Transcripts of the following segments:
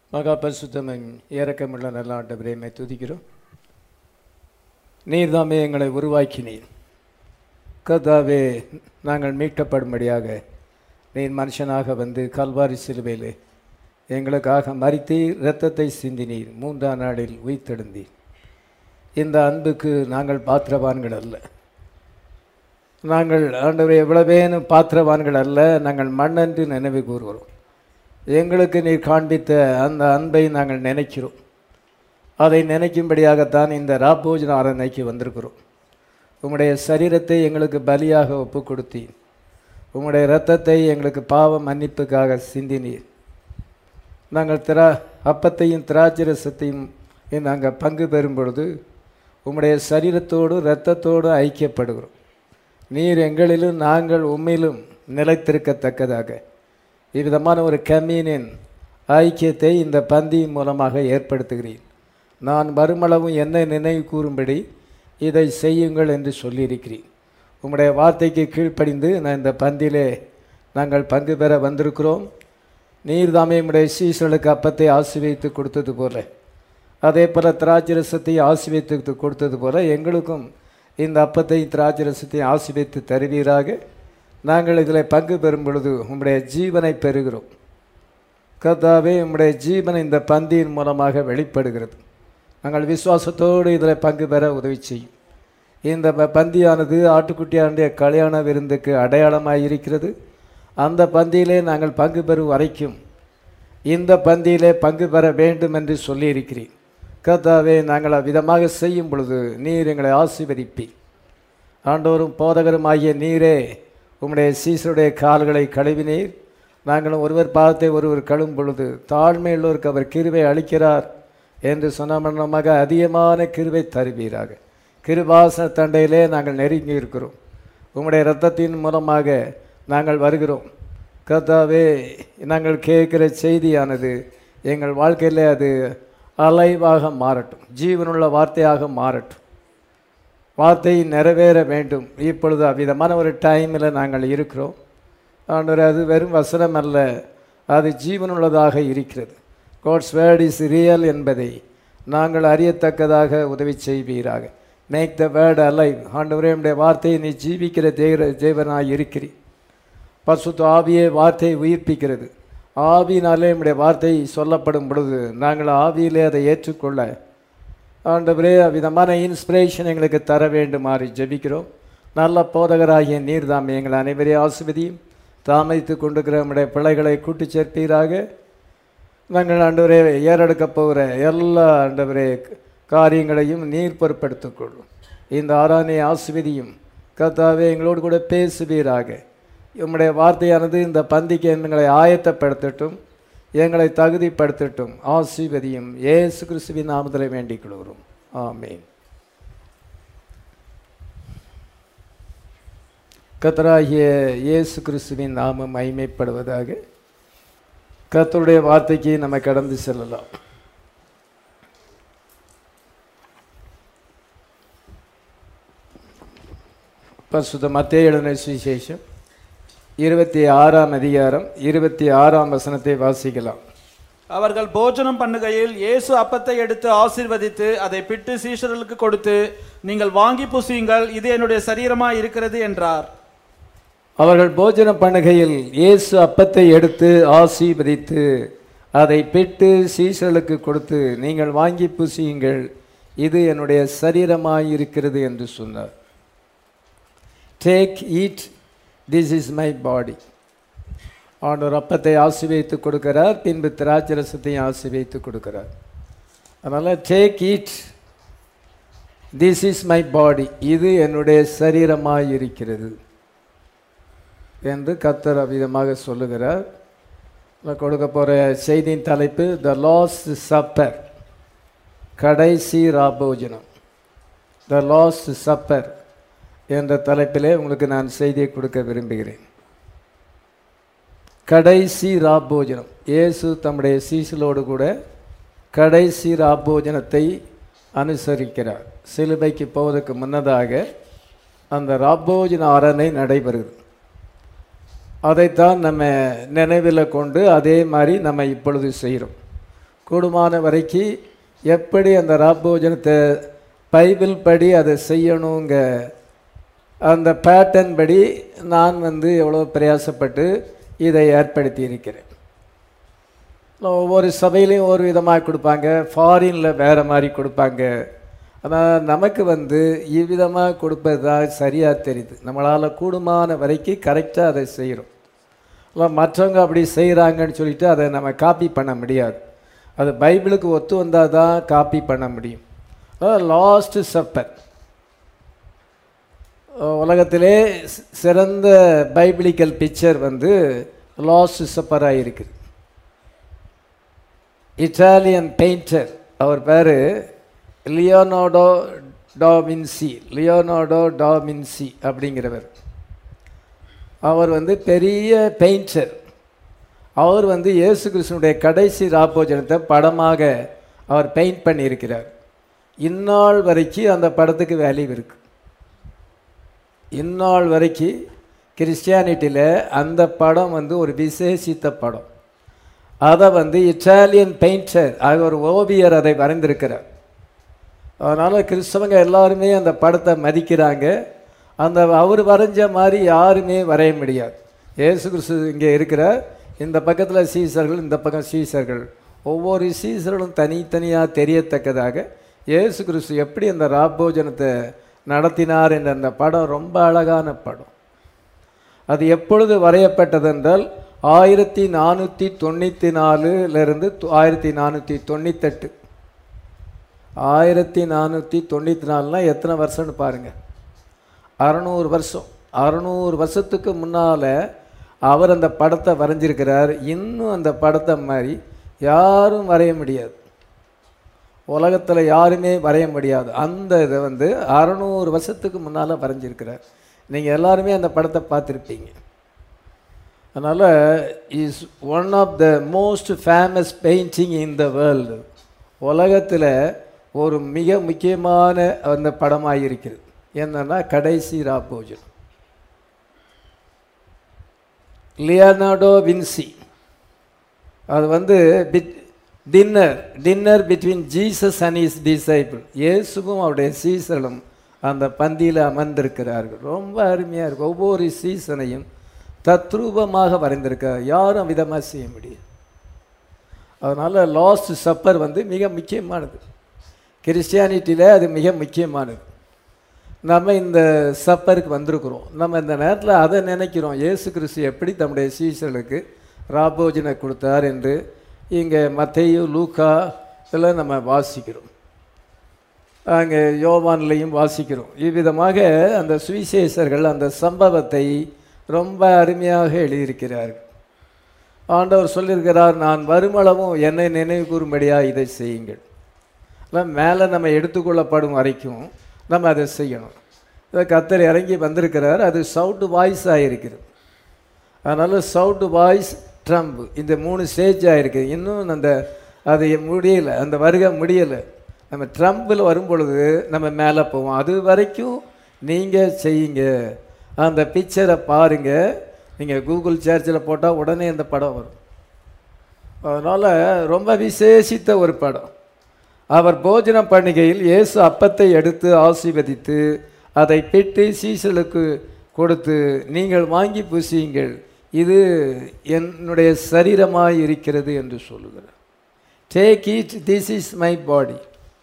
மகா பரிசுத்தமன் இறக்கமுள்ள நல்ல ஆண்டவரே மை துதிக்கிறோம் நீர் தாமே எங்களை உருவாக்கினீர் கர்த்தாவே நாங்கள் மீட்கப்படும்படியாக நீர் மனுஷனாக வந்து கல்வாரி சிலுவையில் எங்களுக்காக மறித்தீர் இரத்தத்தை சிந்தினீர் மூன்றாம் நாளில் உயிர்த்தெழுந்தீர் இந்த அன்புக்கு நாங்கள் பாத்திரவான்கள் அல்ல நாங்கள் ஆண்டவரை எவ்வளவேனும் பாத்திரவான்கள் அல்ல நாங்கள் மண்ணென்று நினைவு கூறுகிறோம் எங்களுக்கு நீர் காண்பித்த அந்த அன்பை நாங்கள் நினைக்கிறோம் அதை நினைக்கும்படியாகத்தான் இந்த ராப்போஜன ஆராதனைக்கு வந்திருக்கிறோம் உம்முடைய சரீரத்தை எங்களுக்கு பலியாக ஒப்பு கொடுத்தீர் உம்முடைய இரத்தத்தை எங்களுக்கு பாவ மன்னிப்புக்காக சிந்தினீர் நாங்கள் திரா அப்பத்தையும் திராட்சரசத்தையும் நாங்கள் பங்கு பெறும் பொழுது உம்முடைய சரீரத்தோடு இரத்தத்தோடு ஐக்கியப்படுகிறோம் நீர் எங்களிலும் நாங்கள் உண்மையிலும் நிலைத்திருக்கத்தக்கதாக இவ்விதமான ஒரு கம்யூனியன் ஐக்கியத்தை இந்த பந்தியின் மூலமாக ஏற்படுத்துகிறேன் நான் வருமளவும் என்னை நினைவு கூறும்படி இதை செய்யுங்கள் என்று சொல்லியிருக்கிறேன் உம்முடைய வார்த்தைக்கு கீழ்ப்படிந்து நான் இந்த பந்தியிலே நாங்கள் பங்கு பெற வந்திருக்கிறோம் நீர் தாமே உம்முடைய சீசர்களுக்கு அப்பத்தை ஆசிர்வதித்து கொடுத்தது போல அதே போல் திராட்சரசத்தை ஆசிர்வதித்து கொடுத்தது போல எங்களுக்கும் இந்த அப்பத்தை திராட்சரசத்தை ஆசிர்வதித்து தருவீராக நாங்கள் இதில் பங்கு பெறும் பொழுது உம்முடைய ஜீவனை பெறுகிறோம் கர்த்தாவே உம்முடைய ஜீவன் இந்த பந்தியின் மூலமாக வெளிப்படுகிறது நாங்கள் விசுவாசத்தோடு இதில் பங்கு பெற உதவி செய்யும் இந்த ப- பந்தியானது ஆட்டுக்குட்டியானுடைய கல்யாண விருந்துக்கு அடையாளமாக இருக்கிறது அந்த பந்தியிலே நாங்கள் பங்கு பெறும் வரைக்கும் இந்த பந்தியிலே பங்கு பெற வேண்டும் என்று சொல்லியிருக்கிறேன் கர்த்தாவே நாங்கள் அவ்விதமாக செய்யும் பொழுது நீர் எங்களை ஆசீர்வதிப்பீர் ஆண்டவரும் போதகருமாகிய நீரே உம்முடைய சீசருடைய கால்களை கழுவினீர் நாங்களும் ஒருவர் பாதத்தை ஒருவர் கழுவும் பொழுது தாழ்மையுள்ளோருக்கு அவர் கிருவை அளிக்கிறார் என்று சொன்ன மன்னமாக அதிகமான கிருவை தருவீராக கிருபாசன தண்டையிலே நாங்கள் நெருங்கி இருக்கிறோம் உம்முடைய இரத்தத்தின் மூலமாக நாங்கள் வருகிறோம் கர்த்தாவே நாங்கள் கேட்கிற செய்தியானது எங்கள் வாழ்க்கையிலே அது அலைவாக மாறட்டும் ஜீவனுள்ள வார்த்தையாக மாறட்டும் வார்த்தை நிறைவேற வேண்டும் இப்பொழுது அவ்விதமான ஒரு டைமில் நாங்கள் இருக்கிறோம் ஆண்டவர் அது வெறும் வசனம் அல்ல அது ஜீவனுள்ளதாக இருக்கிறது கோட்ஸ் வேர்ட் இஸ் ரியல் என்பதை நாங்கள் அறியத்தக்கதாக உதவி செய்வீராக மேக் த வேர்ட் அலைவ் ஆண்டவரே உடைய வார்த்தையை நீ ஜீவிக்கிற தேவ தேவனாய் இருக்கிறீர் பசுத்த ஆவியே வார்த்தையை உயிர்ப்பிக்கிறது ஆவியினாலே நம்முடைய வார்த்தை சொல்லப்படும் பொழுது நாங்கள் ஆவியிலே அதை ஏற்றுக்கொள்ள ஆண்டவரே அவ்விதமான இன்ஸ்பிரேஷன் எங்களுக்கு தர வேண்டுமாறு ஜெபிக்கிறோம் நல்ல போதகராகிய நீர் தாம் எங்கள் அனைவரையும் ஆசிர்வதியும் தாமதித்து கொண்டிருக்கிற நம்முடைய பிள்ளைகளை கூட்டி சேர்ப்பீராக நாங்கள் ஆண்டவரே ஏறெடுக்கப் போகிற எல்லா ஆண்டவரே காரியங்களையும் நீர் பொறுப்படுத்திக் கொள்ளும் இந்த ஆராதனை ஆசிர்வதியும் கர்த்தாவே எங்களோடு கூட பேசுவீராக உம்முடைய வார்த்தையானது இந்த பந்திக்கு எங்களை ஆயத்தப்படுத்தட்டும் எங்களை தகுதிப்படுத்தட்டும் ஆசீர்வதியும் இயேசு கிறிஸ்துவின் நாமத்தில் வேண்டிக் கொள்கிறோம் ஆமென் கத்தராகிய இயேசு கிறிஸ்துவின் நாமம் மைமைப்படுவதாக கர்த்தருடைய வார்த்தைக்கு நம்ம கடந்து செல்லலாம் பரிசுத்த மத்திய எழுதின சுவிசேஷம் இருபத்தி ஆறாம் அதிகாரம் இருபத்தி ஆறாம் வசனத்தை வாசிக்கலாம் அவர்கள் போஜனம் பண்ணுகையில் இயேசு அப்பத்தை எடுத்து ஆசீர்வதித்து அதை பிட்டு சீஷர்களுக்கு கொடுத்து நீங்கள் வாங்கி புசியுங்கள் இது என்னுடைய சரீரமா இருக்கிறது என்றார் அவர்கள் போஜன பண்ணுகையில் இயேசு அப்பத்தை எடுத்து ஆசீர்வதித்து அதை பிட்டு சீசர்களுக்கு கொடுத்து நீங்கள் வாங்கி புசியுங்கள் இது என்னுடைய சரீரமாய் இருக்கிறது என்று சொன்னார் take eat this is my body ஆண்டவர் அப்பத்தை ஆசீர்வதித்து கொடுக்கிறார் பின்பு திராட்சரசத்தையும் ஆசீர்வதித்து கொடுக்கிறார் அதனால் take eat this is my body இது என்னுடைய சரீரமாய் இருக்கிறது என்று கத்தர் அவ்விதமாக சொல்லுகிறார் நான் கொடுக்க போகிற செய்தியின் தலைப்பு த லாஸ் சப்பர் கடைசி ராபோஜனம் த லாஸ் சப்பர் என்ற தலைப்பிலே உங்களுக்கு நான் செய்தியை கொடுக்க விரும்புகிறேன் கடைசி ராபோஜனம் இயேசு தம்முடைய சீசலோடு கூட கடைசி ராபோஜனத்தை அனுசரிக்கிறார் சிலுவைக்கு போவதற்கு முன்னதாக அந்த ராபோஜன ஆரணை நடைபெறுகிறது அதைத்தான் நம்ம நினைவில் கொண்டு அதே மாதிரி நம்ம இப்பொழுது செய்கிறோம் கூடுமான வரைக்கும் எப்படி அந்த ராப்போஜனத்தை பைபிள் படி அதை செய்யணுங்க அந்த பேட்டர்ன் படி நான் வந்து எவ்வளோ பிரயாசப்பட்டு இதை ஏற்படுத்தி இருக்கிறேன் ஒவ்வொரு சபையிலையும் ஒரு விதமாக கொடுப்பாங்க ஃபாரினில் வேறு மாதிரி கொடுப்பாங்க ஆனால் நமக்கு வந்து இவ்விதமாக கொடுப்பது தான் சரியாக தெரியுது நம்மளால் கூடுமான வரைக்கும் கரெக்டாக அதை செய்கிறோம் இல்லை மற்றவங்க அப்படி செய்கிறாங்கன்னு சொல்லிட்டு அதை நம்ம காப்பி பண்ண முடியாது அது பைபிளுக்கு ஒத்து வந்தால் தான் காப்பி பண்ண முடியும் லாஸ்ட் சப்பர் உலகத்திலே சி- சிறந்த பைபிளிக்கல் பிக்சர் வந்து லாஸ்ட் சப்பராக இருக்குது இட்டாலியன் பெயிண்டர் அவர் பேர் லியோனார்டோ டாமின்சி லியோனார்டோ டாமின்சி அப்படிங்கிறவர் அவர் வந்து பெரிய பெயிண்டர் அவர் வந்து இயேசு கிறிஸ்துனுடைய கடைசி ராப்போஜனத்தை படமாக அவர் பெயிண்ட் பண்ணியிருக்கிறார் இந்நாள் வரைக்கும் அந்த படத்துக்கு வேல்யூ இருக்கு இந்நாள் வரைக்கும் கிறிஸ்டியானிட்டியில் அந்த படம் வந்து ஒரு விசேஷித்த படம் அதை வந்து இட்டாலியன் பெயிண்டர் ஆக ஒரு ஓவியர் அதை வரைந்திருக்கிறார் அதனால் கிறிஸ்தவங்க எல்லாருமே அந்த படத்தை மதிக்கிறாங்க அந்த அவர் வரைஞ்ச மாதிரி யாருமே வரைய முடியாது இயேசு கிறிஸ்து இங்கே இருக்கிறார் இந்த பக்கத்தில் சீசர்கள் இந்த பக்கம் சீசர்கள் ஒவ்வொரு சீசர்களும் தனித்தனியாக தெரியத்தக்கதாக இயேசு கிறிஸ்து எப்படி அந்த ராப்போஜனத்தை நடத்தினார் என்ற அந்த படம் ரொம்ப அழகான படம் அது எப்பொழுது வரையப்பட்டதென்றால் ஆயிரத்தி நானூற்றி தொண்ணூற்றி நாலுலேருந்து ஆயிரத்தி நானூற்றி தொண்ணூத்தெட்டு ஆயிரத்தி நானூற்றி தொண்ணூற்றி நாலுனா எத்தனை வருஷம்னு பாருங்கள் அறநூறு வருஷம் அறநூறு வருஷத்துக்கு முன்னால் அவர் அந்த படத்தை வரைஞ்சிருக்கிறார் இன்னும் அந்த படத்தை மாதிரி யாரும் வரைய முடியாது உலகத்தில் யாருமே வரைய முடியாது அந்த இதை வந்து அறநூறு வருஷத்துக்கு முன்னால் வரைஞ்சிருக்கிறார் நீங்கள் எல்லாருமே அந்த படத்தை பார்த்துருப்பீங்க அதனால் is one of the most famous painting in the world உலகத்தில் ஒரு மிக முக்கியமான அந்த படமாக இருக்கிறது என்னன்னா கடைசி ராப்போஜன் லியனார்டோ வின்சி அது வந்து bit dinner dinner between Jesus and his disciple இயேசுவும் அவருடைய சீசனும் அந்த பந்தியில் அமர்ந்திருக்கிறார்கள் ரொம்ப அருமையாக இருக்கு ஒவ்வொரு சீசனையும் தத்ரூபமாக வரைந்திருக்கார் யாரும் விதமாக செய்ய முடியாது அதனால் லாஸ்ட் சப்பர் வந்து மிக முக்கியமானது கிறிஸ்டியானிட்டியில் அது மிக முக்கியமானது நம்ம இந்த சப்பருக்கு வந்திருக்கிறோம் நம்ம இந்த நேரத்தில் அதை நினைக்கிறோம் இயேசு கிறிஸ்து எப்படி தம்முடைய சீசர்களுக்கு ராபோஜனை கொடுத்தார் என்று இங்கே மத்தேயு லூக்கா இதெல்லாம் நம்ம வாசிக்கிறோம் அங்கே யோவான்லையும் வாசிக்கிறோம் இவ்விதமாக அந்த சுவிசேஷர்கள் அந்த சம்பவத்தை ரொம்ப அருமையாக எழுதியிருக்கிறார்கள் ஆண்டவர் சொல்லியிருக்கிறார் நான் வருமளவும் என்னை நினைவு கூறும்படியாக இதை செய்யுங்கள் எல்லாம் மேலே நம்ம எடுத்துக்கொள்ளப்படும் வரைக்கும் நம்ம அதை செய்யணும் இதை கத்தர் இறங்கி வந்திருக்கிறார் அது சவுண்டு வாய்ஸ் ஆகிருக்கிறது அதனால் சவுண்டு வாய்ஸ் ட்ரம்ப் இந்த மூணு ஸ்டேஜ் ஆகிருக்கு இன்னும் அந்த அது முடியலை அந்த வருகை முடியலை நம்ம ட்ரம்பில் வரும் பொழுது நம்ம மேலே போவோம் அது வரைக்கும் நீங்கள் செய்யுங்க அந்த பிக்சரை பாருங்கள் நீங்கள் கூகுள் சர்ச்சில் போட்டால் உடனே அந்த படம் வரும் அதனால் ரொம்ப விசேஷித்த ஒரு படம் அவர் போஜன பண்டிகையில் இயேசு அப்பத்தை எடுத்து ஆசீர்வதித்து அதை பிட்டு சீசலுக்கு கொடுத்து நீங்கள் வாங்கி புசியுங்கள் இது என்னுடைய சரீரமாய் இருக்கிறது என்று சொல்லுகிறார் take it this is my body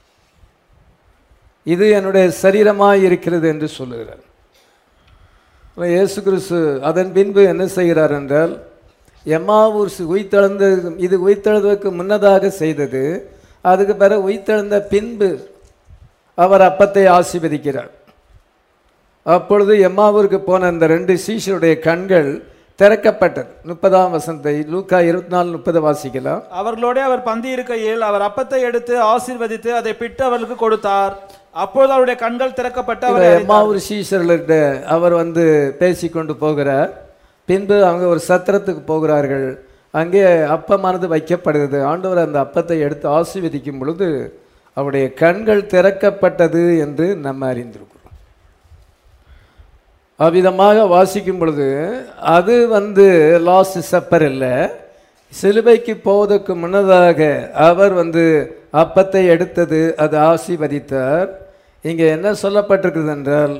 இது என்னுடைய சரீரமாய் இருக்கிறது என்று சொல்லுகிறார் இயேசு கிறிஸ்து அதன் பின்பு என்ன செய்கிறார் என்றால் எம்மாவூர் உயிர்த்தெழுந்த இது உயிர்த்தெழுவதற்கு முன்னதாக செய்தது அதுக்கு பிறகு உயிர்த்தெழுந்த பின்பு அவர் அப்பத்தை ஆசீர்வதிக்கிறார் அப்பொழுது எம்மாவூருக்கு போன அந்த ரெண்டு சீஷருடைய கண்கள் திறக்கப்பட்டது முப்பதாம் வசந்தை லூக்கா இருபத்தி நாலு முப்பது வாசிக்கலாம் அவர்களோட அவர் பந்தி இருக்கையில் அவர் அப்பத்தை எடுத்து ஆசீர்வதித்து அதை பிட்டு அவர்களுக்கு கொடுத்தார் அப்பொழுது அவருடைய கண்கள் திறக்கப்பட்டு அவரை அறிந்தார். எம்மாவூர் சீஷர்கள்ட்ட அவர் வந்து பேசிக்கொண்டு போகிறார் பின்பு அவங்க ஒரு சத்திரத்துக்கு போகிறார்கள் அங்கே அப்பமானது வைக்கப்படுகிறது ஆண்டவர் அந்த அப்பத்தை எடுத்து ஆசீர்வதிக்கும் பொழுது அவருடைய கண்கள் திறக்கப்பட்டது என்று நம்ம அறிந்திருக்கிறோம் அவ்விதமாக வாசிக்கும் பொழுது அது வந்து லாஸ்ட் சப்பர் இல்லை சிலுவைக்கு போவதற்கு முன்னதாக அவர் வந்து அப்பத்தை எடுத்தது அது ஆசீர்வதித்தார் இங்கே என்ன சொல்லப்பட்டிருக்குது என்றால்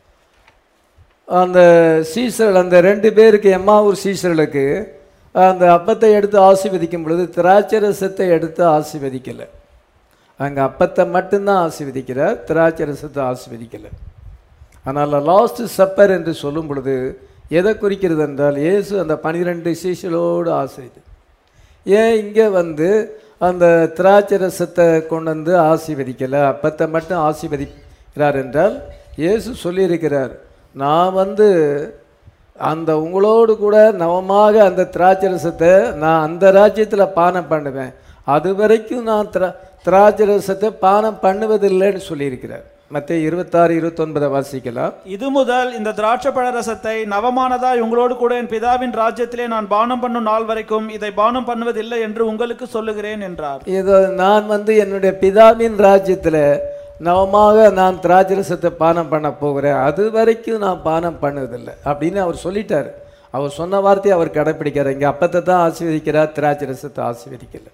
அந்த சீசர்கள் அந்த ரெண்டு பேருக்கு எம்மாவூர் சீசர்களுக்கு அந்த அப்பத்தை எடுத்து ஆசீர்வதிக்கும் பொழுது திராட்சரசத்தை எடுத்து ஆசீர்வதிக்கலை அங்கே அப்பத்தை மட்டும்தான் ஆசீர்வதிக்கிறார் திராட்சரசத்தை ஆசீர்வதிக்கலை ஆனால் லாஸ்ட் சப்பர் என்று சொல்லும் பொழுது எதை குறிக்கிறது என்றால் இயேசு அந்த பனிரெண்டு சீசலோடு ஆசிரியது ஏன் இங்கே வந்து அந்த திராட்சரசத்தை கொண்டு வந்து ஆசீர்வதிக்கலை அப்பத்தை மட்டும் ஆசீர்வதிக்கிறார் என்றால் இயேசு சொல்லியிருக்கிறார் நான் வந்து அந்த உங்களோடு கூட நவமாக அந்த திராட்சரசத்தை நான் அந்த ராஜ்யத்தில் பானம் பண்ணுவேன் அது வரைக்கும் நான் திரா திராட்சரசத்தை பானம் பண்ணுவதில்லைன்னு சொல்லியிருக்கிறார் மற்ற இருபத்தாறு இருபத்தொன்பதை வாசிக்கலாம் இது முதல் இந்த திராட்சை பழ ரசத்தை நவமானதாய் உங்களோடு கூட என் பிதாவின் ராஜ்யத்திலே நான் பானம் பண்ணும் நாள் வரைக்கும் இதை பானம் பண்ணுவதில்லை என்று உங்களுக்கு சொல்லுகிறேன் என்றார் இதோ நான் வந்து என்னுடைய பிதாவின் ராஜ்யத்தில் நவமாக நான் திராட்சரசத்தை பானம் பண்ண போகிறேன் அது வரைக்கும் நான் பானம் பண்ணுவதில்லை அப்படின்னு அவர் சொல்லிட்டார் அவர் சொன்ன வார்த்தையை அவர் கடைப்பிடிக்கிறார் இங்கே அப்பத்தை தான் ஆசீர்வதிக்கிறார் திராட்சரசத்தை ஆசீர்வதிக்கல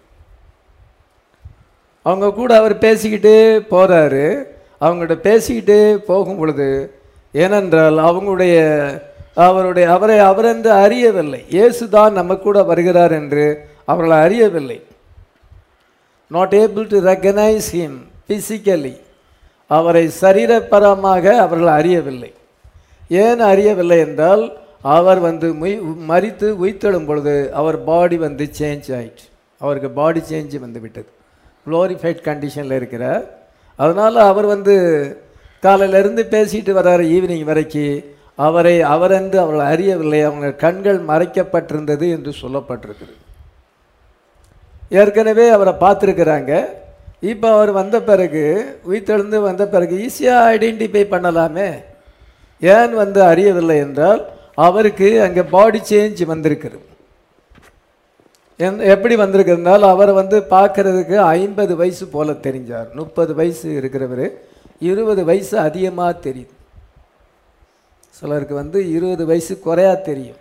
அவங்க கூட அவர் பேசிக்கிட்டே போகிறாரு அவங்கள்ட்ட பேசிக்கிட்டே போகும் பொழுது ஏனென்றால் அவங்களுடைய அவருடைய அவரை அவரென்று அறியவில்லை இயேசு தான் நம்ம கூட வருகிறார் என்று அவர்களை அறியவில்லை not able to recognise him physically அவரை சரீரப்பரமாக அவர்கள் அறியவில்லை ஏன் அறியவில்லை என்றால் அவர் வந்து முய் மறித்து உயிர்த்தெழும் பொழுது அவர் பாடி வந்து சேஞ்ச் ஆயிடுச்சு அவருக்கு பாடி சேஞ்ச் வந்து விட்டது க்ளோரிஃபைட் கண்டிஷனில் இருக்கிறார் அதனால் அவர் வந்து காலையிலேருந்து பேசிட்டு வர்றாரு ஈவினிங் வரைக்கும் அவரை அவரென்று அவர்கள் அறியவில்லை அவங்க கண்கள் மறைக்கப்பட்டிருந்தது என்று சொல்லப்பட்டிருக்குது ஏற்கனவே அவரை பார்த்துருக்குறாங்க இப்போ அவர் வந்த பிறகு உயிர்த்தெழுந்து வந்த பிறகு ஈஸியாக ஐடென்டிஃபை பண்ணலாமே ஏன் வந்து அறியவில்லை என்றால் அவருக்கு அங்கே பாடி சேஞ்ச் வந்திருக்கிறது என் எப்படி வந்திருக்கிறதுனால அவர் வந்து பார்க்கறதுக்கு ஐம்பது வயசு போல தெரிஞ்சார் முப்பது வயசு இருக்கிறவர் இருபது வயசு அதிகமாக தெரியுது சிலருக்கு வந்து இருபது வயசு குறையா தெரியும்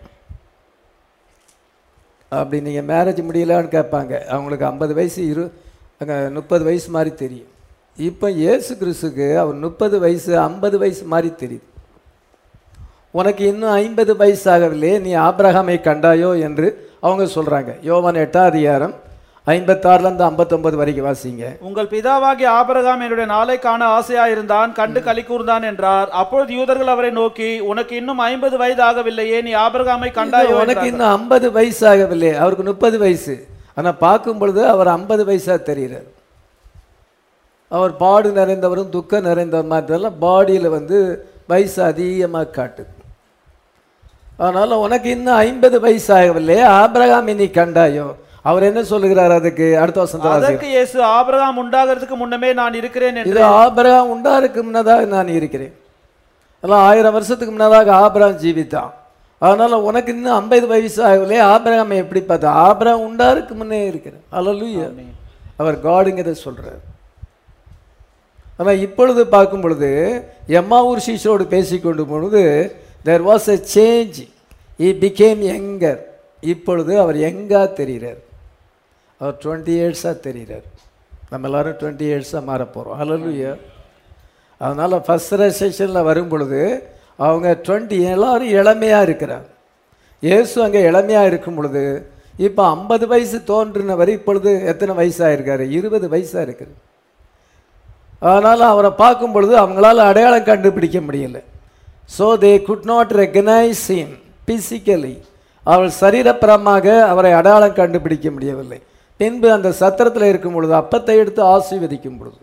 அப்படி நீங்கள் மேரேஜ் முடியலான்னு கேட்பாங்க அவங்களுக்கு ஐம்பது வயசு இரு அங்கே முப்பது வயசு மாதிரி தெரியும் இப்போ இயேசு கிறிஸ்துக்கு அவர் முப்பது வயசு ஐம்பது வயசு மாதிரி தெரியுது உனக்கு இன்னும் ஐம்பது வயசு ஆகவில்லையே நீ ஆபிரகாமை கண்டாயோ என்று அவங்க சொல்கிறாங்க யோவான் எட்டாம் அதிகாரம் ஐம்பத்தாறுலேருந்து ஐம்பத்தொம்பது வரைக்கும் வாசிங்க உங்கள் பிதாவாகிய ஆபிரகாம் என்னுடைய நாளை காண ஆசையா இருந்தான் கண்டு களி கூர்ந்தான் என்றார் அப்பொழுது யூதர்கள் அவரை நோக்கி உனக்கு இன்னும் ஐம்பது வயது ஆகவில்லையே நீ ஆபிரகாமை கண்டாயோ உனக்கு என்றார்கள். இன்னும் ஐம்பது வயசு ஆகவில்லை அவருக்கு முப்பது வயசு ஆனால் பார்க்கும் பொழுது அவர் ஐம்பது வயசாக தெரிகிறார் அவர் பாடு நிறைந்தவரும் துக்கம் நிறைந்தவர் மாதிரிலாம் பாடியில் வந்து வயசு அதிகமாக காட்டுது அதனால் உனக்கு இன்னும் ஐம்பது வயசு ஆகவில்லை ஆபிரகாம் நீ கண்டாயோ அவர் என்ன சொல்லுகிறார் அதுக்கு அடுத்த வசந்த அதற்கு இயேசு ஆபிரகாம் உண்டாகிறதுக்கு முன்னமே நான் இருக்கிறேன் என்று இது ஆபிரகாம் உண்டாருக்கு முன்னதாக நான் இருக்கிறேன் அதெல்லாம் ஆயிரம் வருஷத்துக்கு முன்னதாக ஆபிரகாம் ஜீவித்தான் அதனால உனக்கு இன்னும் ஐம்பது வயசு ஆகவில்லை ஆபிரகாமை எப்படி பார்த்தா ஆபிரகாம் உண்டாருக்கு முன்னே இருக்கிறேன் அல்லூயா அவர் காடுங்கிறத சொல்றார் ஆனால் இப்பொழுது பார்க்கும் பொழுது எம்மாவூர் சீஷரோடு பேசிக்கொண்டு பொழுது there was a change he became younger இப்பொழுது அவர் யங்கா தெரிகிறார் அவர் டுவெண்ட்டி இயர்ஸாக தெரிகிறார் நம்ம எல்லாரும் டுவெண்ட்டி இயர்ஸாக மாற போகிறோம் ஹalleluya அதனால் ஃபஸ்ட் ரெசெஷனில் வரும் பொழுது அவங்க டுவெண்ட்டி எல்லாரும் இளமையாக இருக்கிறாங்க இயேசு அங்கே இளமையாக இருக்கும் பொழுது இப்போ ஐம்பது வயசு தோன்றினவர் இப்பொழுது எத்தனை வயசாக இருக்காரு இருபது வயசாக இருக்குது அதனால் அவரை பார்க்கும் பொழுது அவங்களால அடையாளம் கண்டுபிடிக்க முடியல so they could not recognise him physically அவள் சரீரப்புறமாக அவரை அடையாளம் கண்டுபிடிக்க முடியவில்லை பின்பு அந்த சத்திரத்தில் இருக்கும் பொழுது அப்பத்தை எடுத்து ஆசீர்வதிக்கும் பொழுது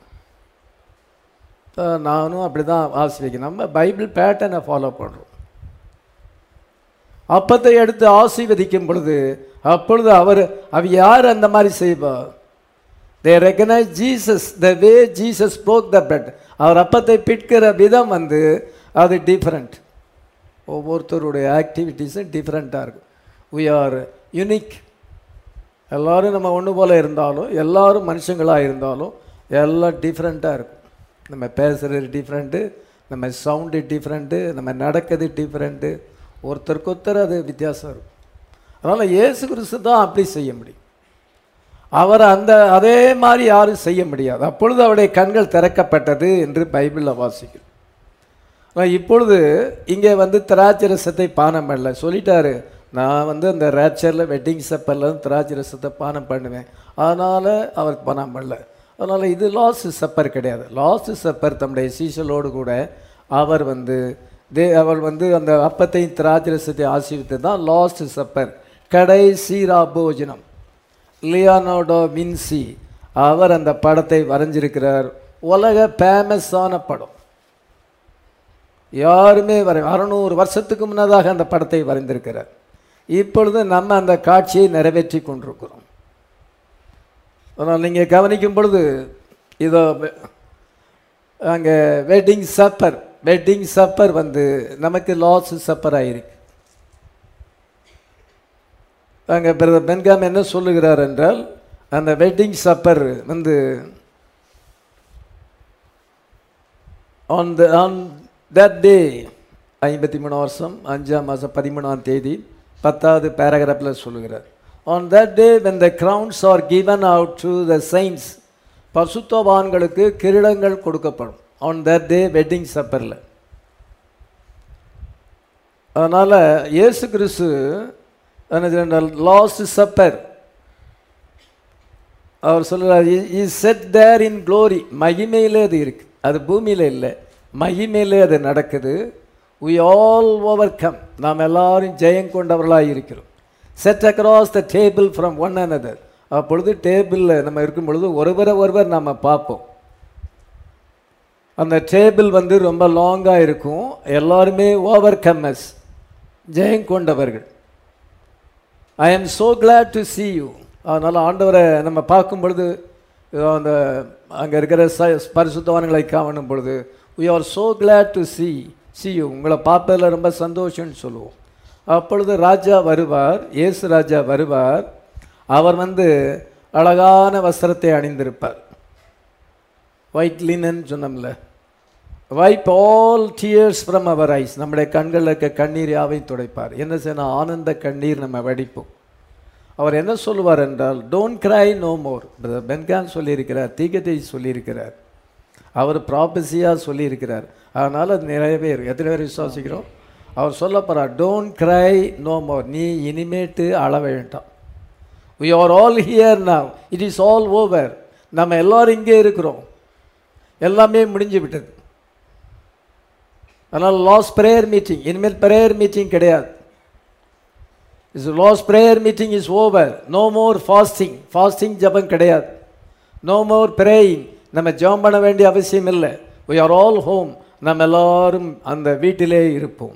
அஹ் நானும் அப்படி தான் ஆசீர்வதிக்கணும் நம்ம பைபிள் பேட்டர்னை ஃபாலோ பண்ணுறோம் அப்பத்தை எடுத்து ஆசீர்வதிக்கும் பொழுது அப்பொழுது அவர் அவ யார் அந்த மாதிரி செய்வா they recognise Jesus the way Jesus spoke the bread அவர் அப்பத்தை பிட்கிற விதம் வந்து அது டிஃப்ரெண்ட் ஒவ்வொருத்தருடைய ஆக்டிவிட்டீஸும் டிஃப்ரெண்ட்டாக இருக்கும் we ஆர் யுனிக் எல்லாரும் நம்ம ஒன்று போல் இருந்தாலும் எல்லாரும் மனுஷங்களாக இருந்தாலும் எல்லாம் டிஃப்ரெண்ட்டாக இருக்கும் நம்ம பேசுகிறது டிஃப்ரெண்ட்டு நம்ம சவுண்டு டிஃப்ரெண்ட்டு நம்ம நடக்கிறது டிஃப்ரெண்ட்டு ஒருத்தருக்கு ஒருத்தர் அது வித்தியாசம் இருக்கும் அதனால் இயேசு கிறிஸ்து தான் அப்படி செய்ய முடியும் அவர் அந்த அதே மாதிரி யாரும் செய்ய முடியாது அப்பொழுது அவருடைய கண்கள் திறக்கப்பட்டது என்று பைபிளில் வாசிக்கிறோம் ஆனா இப்பொழுது இங்கே வந்து திராட்சை ரசத்தை பானம் பண்ணல சொல்லிட்டாரு நான் வந்து அந்த ரேப்சரில் வெட்டிங் சப்பரில் திராட்சை ரசத்தை பானம் பண்ணுவேன் அதனால் அவர் பானம் பண்ணல அதனால் இது லாஸ்ட் சப்பர் கிடையாது லாஸ்ட் சப்பர் தம்முடைய சீசலோடு கூட அவர் வந்து தே அவர் வந்து அந்த அப்பத்தையும் திராட்சை ரசத்தை ஆசீர்வித்து தான் லாஸ்ட் சப்பர் கடைசீரா போஜனம் லியானோடோ வின்சி அவர் அந்த படத்தை வரைஞ்சிருக்கிறார் உலக ஃபேமஸான படம் யாருமே வரை அறநூறு வருஷத்துக்கு முன்னதாக அந்த படத்தை வரைந்திருக்கிறார் இப்பொழுது நம்ம அந்த காட்சியை நிறைவேற்றி கொண்டிருக்கிறோம் அதனால் நீங்கள் கவனிக்கும் பொழுது இதோ அங்கே வெட்டிங் சப்பர் வெட்டிங் சப்பர் வந்து நமக்கு லாஸ் சப்பர் ஆயிருக்கு அங்கே பிரதர் பென்காம் என்ன சொல்லுகிறார் என்றால் அந்த வெட்டிங் சப்பர் வந்து on the on that day ஐம்பத்தி மூணு வருஷம் அஞ்சாம் மாதம் பதிமூணாம் தேதி பத்தாவது பேராகிராஃபில் சொல்லுகிறார் on that day when the crowns are given out to the saints பசுத்தவான்களுக்கு கிரீடங்கள் கொடுக்கப்படும் ஆன் தட் டே வெட்டிங் சப்பரில் அதனால் இயேசு கிறிஸ்து லாஸ்ட் சப்பர் அவர் சொல்கிறார் is set there in glory மகிமையிலே அது இருக்கு அது பூமியில் இல்லை மகிமையிலே அது நடக்குது we ஆல் ஓவர் கம் நாம் எல்லாரும் ஜெயம் கொண்டவர்களாக இருக்கிறோம் set across the table from one another அப்பொழுது டேபிளில் நம்ம இருக்கும் பொழுது ஒருவரை ஒருவர் நம்ம பார்ப்போம் அந்த டேபிள் வந்து ரொம்ப லாங்காக இருக்கும் எல்லாருமே ஓவர் கம்மஸ் ஜெயம் கொண்டவர்கள் I am so glad to see you அதனால் ஆண்டவரை நம்ம பார்க்கும் பொழுது இதோ அந்த அங்கே இருக்கிற ச பரிசுத்தவான்களை காணும் பொழுது we are so glad to see see you உங்களை பார்ப்பதில் ரொம்ப சந்தோஷம்னு சொல்லுவோம் அப்பொழுது ராஜா வருவார் இயேசு ராஜா வருவார் அவர் வந்து அழகான வஸ்திரத்தை அணிந்திருப்பார் ஒயிட் லினன் சொன்னோம்ல வைப் ஆல் டியர்ஸ் ஃப்ரம் அவர் ஐஸ் நம்முடைய கண்களில் இருக்க கண்ணீர் யாவையும் துடைப்பார் என்ன செய்யணும் ஆனந்த கண்ணீர் நம்ம வடிப்போம் அவர் என்ன சொல்லுவார் என்றால் டோன்ட் கிரை நோ மோர் பென்கான் சொல்லியிருக்கிறார் தீகத்தை சொல்லியிருக்கிறார் அவர் ப்ராபஸியாக சொல்லியிருக்கிறார் அதனால் அது நிறையவே எத்தனை பேர் விசுவாசிக்கிறோம் அவர் சொல்ல போகிறார் டோன்ட் கிரை நோ மோர் நீ இனிமேட்டு அழ வேண்டாம் we are all here now it is all over நம்ம எல்லாரும் இங்கே இருக்கிறோம் எல்லாமே முடிஞ்சு விட்டது அதனால் லாஸ் ப்ரேயர் மீட்டிங் இனிமேல் ப்ரேயர் மீட்டிங் கிடையாது is last prayer meeting is over no more fasting fasting ஜபம் கிடையாது நோ மோர் ப்ரேயிங் நம்ம ஜெபம் பண்ண வேண்டிய அவசியம் இல்லை we ஆர் ஆல் ஹோம் நம்ம எல்லாரும் அந்த வீட்டிலே இருப்போம்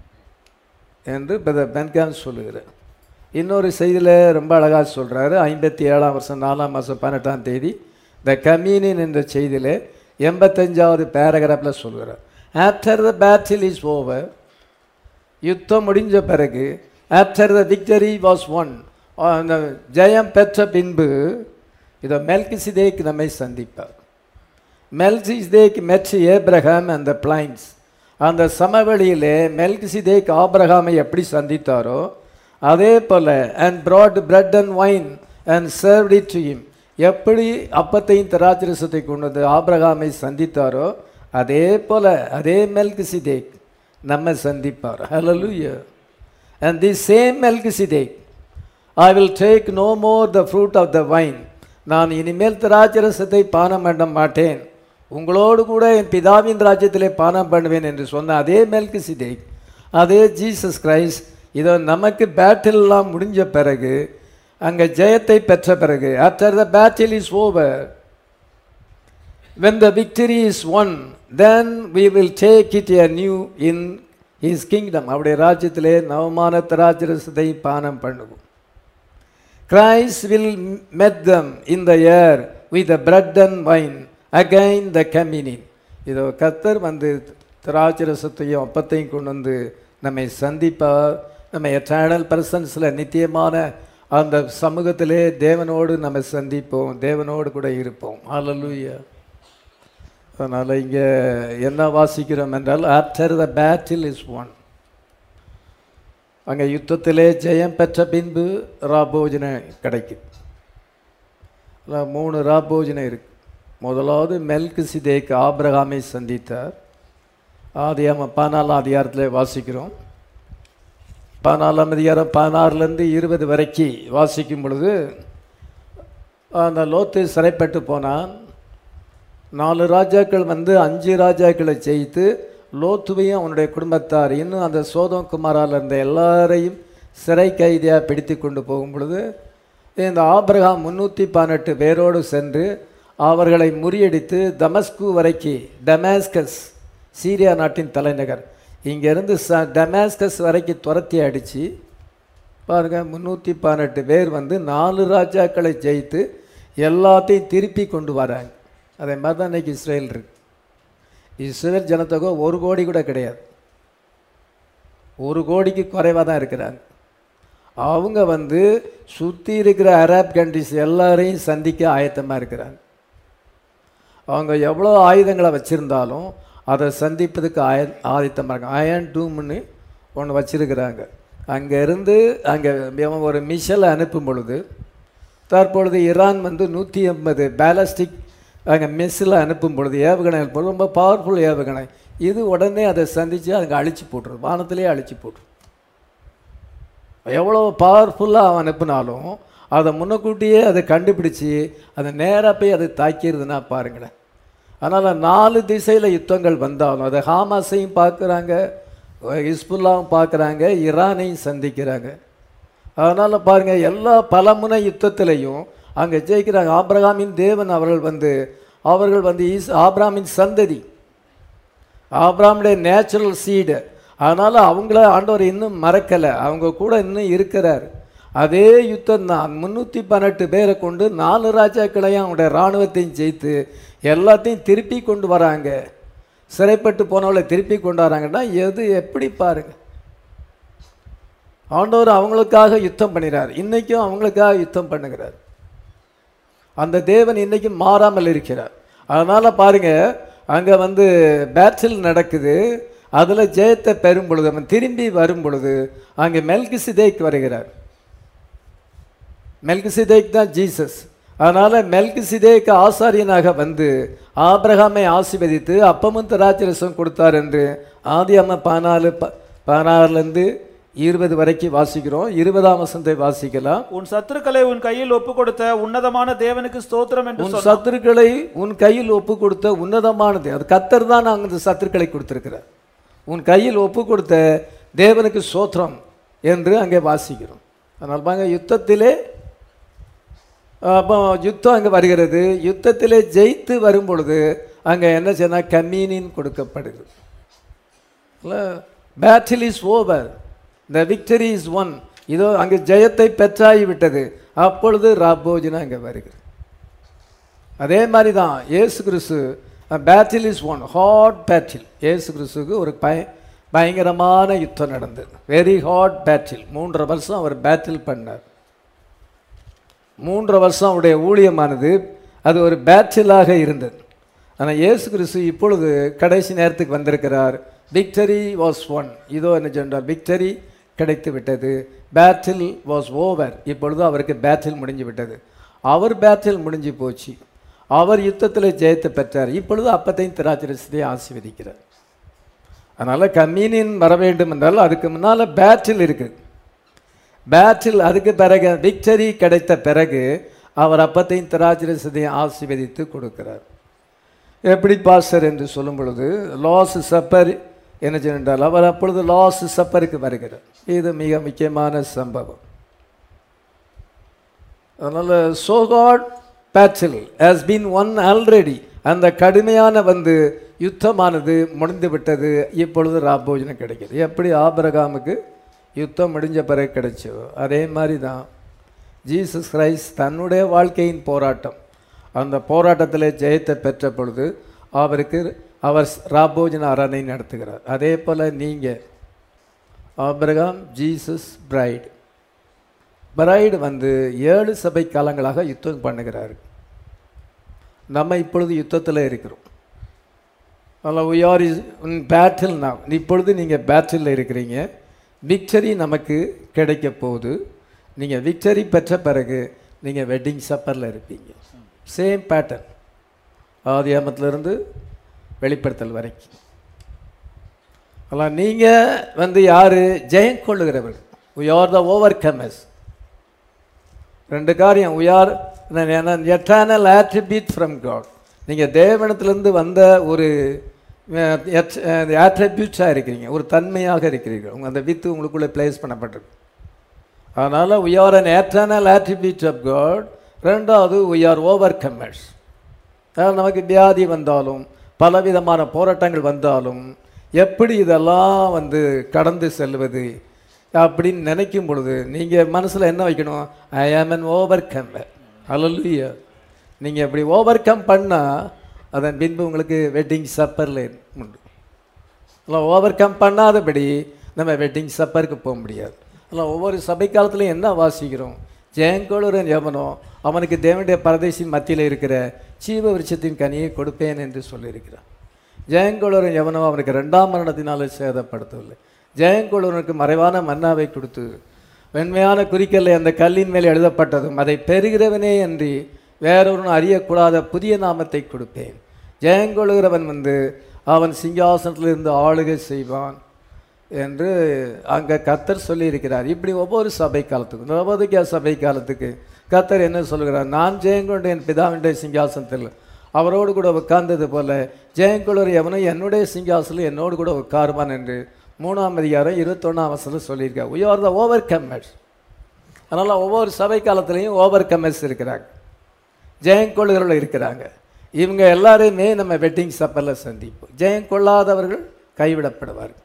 என்று பிரதர் பென்கான் சொல்லுகிறார் இன்னொரு செய்தியில் ரொம்ப அழகாக சொல்கிறாரு ஐம்பத்தி ஏழாம் வருஷம் நாலாம் மாதம் பதினெட்டாம் தேதி த கம்யூனியன் என்ற செய்தியில் எண்பத்தஞ்சாவது பேராகிராஃபில் சொல்கிறார் after the battle is over யுத்தம் முடிஞ்ச பிறகு after the victory was won அந்த ஜெயம் பெற்ற பின்பு இதை மெல்கிசிதேக் நம்மை சந்திப்பார் மெல்கிசிதேக் மெட் ஏப்ரஹாம் அந்த பிளைன்ஸ் அந்த சமவெளியிலே மெல்கிசிதேக் ஆபிரகாமை எப்படி சந்தித்தாரோ அதே போல் and brought bread and wine and served it to him எப்படி அப்பத்தையும் திராட்சரசத்தை கொண்டு வந்து ஆபிரகாமை சந்தித்தாரோ அதே போல அதே மெல்கிசிதேக் நம்ம சந்திப்பார் ஹalleluya and this same Melchizedek I will take no more the fruit of the vine நான் இனிமேல் திராட்சரசத்தை பானம் பண்ண மாட்டேன் உங்களோடு கூட என் பிதாவின் ராஜ்யத்திலே பானம் பண்ணுவேன் என்று சொன்ன அதே மெல்கிசிதேக் அதே ஜீசஸ் கிரைஸ்ட் இதோ நமக்கு பேட்டில்லாம் முடிஞ்ச பிறகு அங்கே ஜெயத்தை பெற்ற பிறகு after the battle is over when the victory is won then we will take it a new in his kingdom அவருடைய ராஜ்யத்திலே நவமான திராட்சரசத்தை பானம் பண்ணுவோம் Christ will met them in the air with the bread and wine again the communion இதோ கத்தர் வந்து திராட்சரசத்தையும் அப்பத்தையும் கொண்டு வந்து நம்மை சந்திப்பார் நம்ம எட்டர்னல் பர்சன்ஸில் நித்தியமான அந்த சமூகத்திலே தேவனோடு நம்ம சந்திப்போம் தேவனோடு கூட இருப்போம் ஹalleluya அதனால் இங்கே என்ன வாசிக்கிறோம் என்றால் after the battle is won அங்கே யுத்தத்திலே ஜெயம் பெற்ற பின்பு ராபோஜனை கிடைக்கும் அதுல மூணு ராபோஜனை இருக்கு முதலாவது மெல்கு சிதேக்கு ஆபிரகாமை சந்தித்தார் ஆதியாம பதினாலாம் அதிகாரத்தில் வாசிக்கிறோம் பதினாலாம் அதிகாரம் பதினாறுலேருந்து இருபது வரைக்கும் வாசிக்கும் பொழுது அந்த லோத்து சிறைப்பட்டு போனான் நாலு ராஜாக்கள் வந்து அஞ்சு ராஜாக்களை ஜெயித்து லோத்துவையும் அவனுடைய குடும்பத்தார் இன்னும் அந்த சோதம் குமாரால் இருந்த எல்லாரையும் சிறை கைதியாக பிடித்து கொண்டு போகும் பொழுது இந்த ஆபிரகாம் முன்னூற்றி பதினெட்டு பேரோடு சென்று அவர்களை முறியடித்து தமஸ்கு வரைக்கும் டமாஸ்கஸ் சீரியா நாட்டின் தலைநகர் இங்கேருந்து ச டமாஸ்கஸ் வரைக்கும் துரத்தி அடித்து பாருங்கள் முந்நூற்றி பதினெட்டு பேர் வந்து நாலு ராஜாக்களை ஜெயித்து எல்லாத்தையும் திருப்பி கொண்டு வராங்க அதே மாதிரி தான் இன்றைக்கி இஸ்ரேல் இருக்கு இஸ்ரேல் ஜனத்தொகை ஒரு கோடி கூட கிடையாது ஒரு கோடிக்கு குறைவாக தான் இருக்கிறாங்க அவங்க வந்து சுற்றி இருக்கிற அரப் கண்ட்ரிஸ் எல்லாரையும் சந்திக்க ஆயத்தமாக இருக்கிறாங்க அவங்க எவ்வளோ ஆயுதங்களை வச்சுருந்தாலும் அதை சந்திப்பதுக்கு ஆய ஆயத்தமாக இருக்காங்க அயன் டூம்னு ஒன்று வச்சுருக்கிறாங்க அங்கேருந்து அங்கே இவன் ஒரு மிஷலை அனுப்பும் பொழுது தற்பொழுது ஈரான் வந்து நூற்றி ஐம்பது பேலஸ்டிக் அங்கே மிஸ்ஸில் அனுப்பும் பொழுது ஏவுகணை அனுப்பும் ரொம்ப பவர்ஃபுல் ஏவுகணை இது உடனே அதை சந்தித்து அங்கே அழிச்சு போட்டுரும் வானத்திலே அழிச்சு போட்டுரும் எவ்வளோ பவர்ஃபுல்லாக அவன் அனுப்புனாலும் அதை முன்னக்கூட்டியே அதை கண்டுபிடிச்சி அதை நேராக போய் அதை தாக்கிடுதுன்னா பாருங்களேன் அதனால் நாலு திசையில் யுத்தங்கள் வந்தாலும் அதை ஹாமாஸையும் பார்க்குறாங்க ஹிஸ்புல்லாவும் பார்க்குறாங்க ஈரானையும் சந்திக்கிறாங்க அதனால் பாருங்கள் எல்லா பலமுனை யுத்தத்திலையும் அங்கே ஜெயிக்கிறாங்க ஆபிரகாமின் தேவன் அவர்கள் வந்து அவர்கள் வந்து ஈஸ் ஆபிராமின் சந்ததி ஆபிராமுடைய நேச்சுரல் சீடு அதனால் அவங்கள ஆண்டவர் இன்னும் மறக்கலை அவங்க கூட இன்னும் இருக்கிறார் அதே யுத்தம் தான் முந்நூற்றி பன்னெண்டு பேரை கொண்டு நாலு ராஜாக்களையும் அவங்களுடைய இராணுவத்தையும் ஜெயித்து எல்லாத்தையும் திருப்பி கொண்டு வராங்க சிறைப்பட்டு போனவளை திருப்பி கொண்டு வராங்கன்னா எது எப்படி பாருங்க ஆண்டவர் அவங்களுக்காக யுத்தம் பண்ணினார் இன்னைக்கும் அவங்களுக்காக யுத்தம் பண்ணுகிறார் அந்த தேவன் இன்னைக்கும் மாறாமல் இருக்கிறார் அதனால பாருங்க அங்க வந்து பேட்டில் நடக்குது அதுல ஜெயத்தை பெறும் பொழுது அவன் திரும்பி வரும் பொழுது அங்கே மெல்கி சிதேக் வருகிறார் மெல்கி சிதேக் தான் ஜீசஸ் அதனால மெல்கி சிதேக்கு ஆசாரியனாக வந்து ஆபிரகாமை ஆசீர்வதித்து அப்பமும் திராட்சரசம் கொடுத்தார் என்று ஆதி அம்மா பதினாலு ப பதினாறுலேருந்து இருபது வரைக்கும் வாசிக்கிறோம் இருபதாம் வசந்தை வாசிக்கலாம் உன் சத்துருக்களை உன் கையில் ஒப்பு கொடுத்த உன்னதமான தேவனுக்கு ஸ்தோத்திரம் என்று உன் சொன்ன சத்துருக்களை உன் கையில் ஒப்பு கொடுத்த உன்னதமானது அது கத்தர் தான் நாங்கள் இந்த சத்துருக்களை கொடுத்திருக்கிறார் உன் கையில் ஒப்பு கொடுத்த தேவனுக்கு சோத்திரம் என்று அங்கே வாசிக்கிறோம் அதனால் பாங்க யுத்தத்திலே அப்போ யுத்தம் அங்கே வருகிறது யுத்தத்திலே ஜெயித்து வரும் பொழுது அங்கே என்ன சொன்னால் கம்மீனின் கொடுக்கப்படுது battle is over the victory is won இதோ அங்கே ஜெயத்தை பெற்றாகி விட்டது அப்பொழுது ராபோஜனா அங்கே வருகிறது அதே மாதிரி தான் ஏசு கிறிஸ்து battle is won hard battle ஏசு கிறிஸ்துக்கு ஒரு பய பயங்கரமான யுத்தம் நடந்தது வெரி ஹாட் பேட்டில் மூன்றரை வருஷம் அவர் பேட்டில் பண்ணார் மூன்றரை வருஷம் அவருடைய ஊழியமானது அது ஒரு பேட்டிலாக இருந்தது ஆனால் இயேசு கிறிஸ்து இப்பொழுது கடைசி நேரத்துக்கு வந்திருக்கிறார் விக்டரி வாஸ் ஒன் இதோ என்ன சொன்னார் விக்டரி கிடைத்து விட்டது பேட்டில் வாஸ் ஓவர் இப்பொழுது அவருக்கு பேட்டில் முடிஞ்சு விட்டது அவர் பேட்டில் முடிஞ்சு போச்சு அவர் யுத்தத்தில் ஜெயத்தை பெற்றார் இப்பொழுது அப்பத்தையும் திராட்சரசத்தையும் ஆசீர்வதிக்கிறார் அதனால் கம்யூனியன் வர வேண்டும் என்றால் அதுக்கு முன்னால் பேட்டில் இருக்குது பேட்டில் அதுக்கு பிறகு விக்டரி கிடைத்த பிறகு அவர் அப்பத்தையும் திராட்சரசத்தையும் ஆசீர்வதித்து கொடுக்கிறார் எப்படி பாஸ்டர் என்று சொல்லும் பொழுது லாஸ் சப்பர் என்ன சொன்னால் அவர் அப்பொழுது லாஸ் சப்பருக்கு வருகிறார் இது மிக முக்கியமான சம்பவம் அதனால் சோகாட் battle has been won already அந்த கடுமையான வந்து யுத்தமானது முடிந்து விட்டது இப்பொழுது ராபோஜனம் கிடைக்குது எப்படி ஆபரகாமுக்கு யுத்தம் முடிஞ்ச பிறகு கிடைச்சோ அதே மாதிரி தான் ஜீசஸ் கிரைஸ்ட் தன்னுடைய வாழ்க்கையின் போராட்டம் அந்த போராட்டத்தில் ஜெயத்தை பெற்ற பொழுது அவருக்கு அவர் ராபோஜன அரணை நடத்துகிறார் அதே போல் நீங்கள் ஆபிரகாம் ஜீசஸ் பிரைட் பிரைடு வந்து ஏழு சபை காலங்களாக யுத்தம் பண்ணுகிறார் நம்ம இப்பொழுது யுத்தத்தில் இருக்கிறோம் அதில் we are is in battle now இப்பொழுது நீங்கள் பேட்டில் இருக்கிறீங்க விக்டரி நமக்கு கிடைக்க போகுது நீங்கள் விக்டரி பெற்ற பிறகு நீங்கள் வெட்டிங் சப்பரில் இருப்பீங்க சேம் பேட்டர்ன் ஆதியாமத்திலிருந்து வெளிப்படுத்தல் வரைக்கும் ஆனால் நீங்கள் வந்து யார் ஜெயம் கொள்ளுகிறவர் we are the overcomers ரெண்டு காரியம் we are an eternal attribute from God நீங்கள் தேவனத்திலிருந்து வந்த ஒரு ஆட்ரிபியூட்ஸாக இருக்கிறீங்க ஒரு தன்மையாக இருக்கிறீர்கள் உங்க அந்த வித்து உங்களுக்குள்ளே பிளேஸ் பண்ணப்பட்டிருக்கு அதனால் we are an eternal attribute of God ரெண்டாவது we are overcomers அதாவது நமக்கு வியாதி வந்தாலும் பலவிதமான போராட்டங்கள் வந்தாலும் எப்படி இதெல்லாம் வந்து கடந்து செல்வது அப்படின்னு நினைக்கும் பொழுது நீங்கள் மனசில் என்ன வைக்கணும் ஐ ஆம் an overcomer hallelujah நீங்கள் இப்படி ஓவர் கம் பண்ணால் அதன் பின்பு உங்களுக்கு வெட்டிங் சப்பரில் உண்டு இல்லை ஓவர் கம் பண்ணாதபடி நம்ம வெட்டிங் சப்பருக்கு போக முடியாது இல்லை ஒவ்வொரு சபை காலத்துலையும் என்ன வாசிக்கிறோம் ஜெயங்கோளுரன் எவனோ அவனுக்கு தேவனுடைய பரதேசின் மத்தியில் இருக்கிற ஜீவ விருட்சத்தின் கனியை கொடுப்பேன் என்று சொல்லியிருக்கிறான் ஜெயங்கோளுரன் எவனோ அவனுக்கு ரெண்டாம் மரணத்தினால சேதப்படுத்தவில்லை ஜெயங்கோளுரனுக்கு மறைவான மன்னாவை கொடுத்து வெண்மையான குறிக்கல்லை அந்த கல்லின் மேல் எழுதப்பட்டதும் அதை பெறுகிறவனே அன்றி வேறொருவன் அறியக்கூடாத புதிய நாமத்தை கொடுப்பேன் ஜெயங்கொள்கிறவன் வந்து அவன் சிங்காசனத்திலிருந்து ஆளுகை செய்வான் என்று அங்கே கத்தர் சொல்லியிருக்கிறார் இப்படி ஒவ்வொரு சபை காலத்துக்கும் நவதிகா சபை காலத்துக்கு கத்தர் என்ன சொல்கிறார் நான் ஜெயங்கொண்டு என் பிதாவினுடைய சிங்காசனத்தில் அவரோடு கூட உட்கார்ந்தது போல ஜெயங்கொள்ளர் எவனும் என்னுடைய சிங்காசனம் என்னோடு கூட உட்காருவான் என்று மூணாம் அதிகாரம் இருபத்தொன்னாம் வசனம் சொல்லியிருக்கார் we are the overcomers அதனால் ஒவ்வொரு சபை காலத்துலேயும் ஓவர் கம்மர்ஸ் இருக்கிறாங்க ஜெயங்கொள்ளுகிறவர்கள் இருக்கிறாங்க இவங்க எல்லாரையுமே நம்ம வெட்டிங் சப்பரில் சந்திப்போம் ஜெயம் கொள்ளாதவர்கள் கைவிடப்படுவார்கள்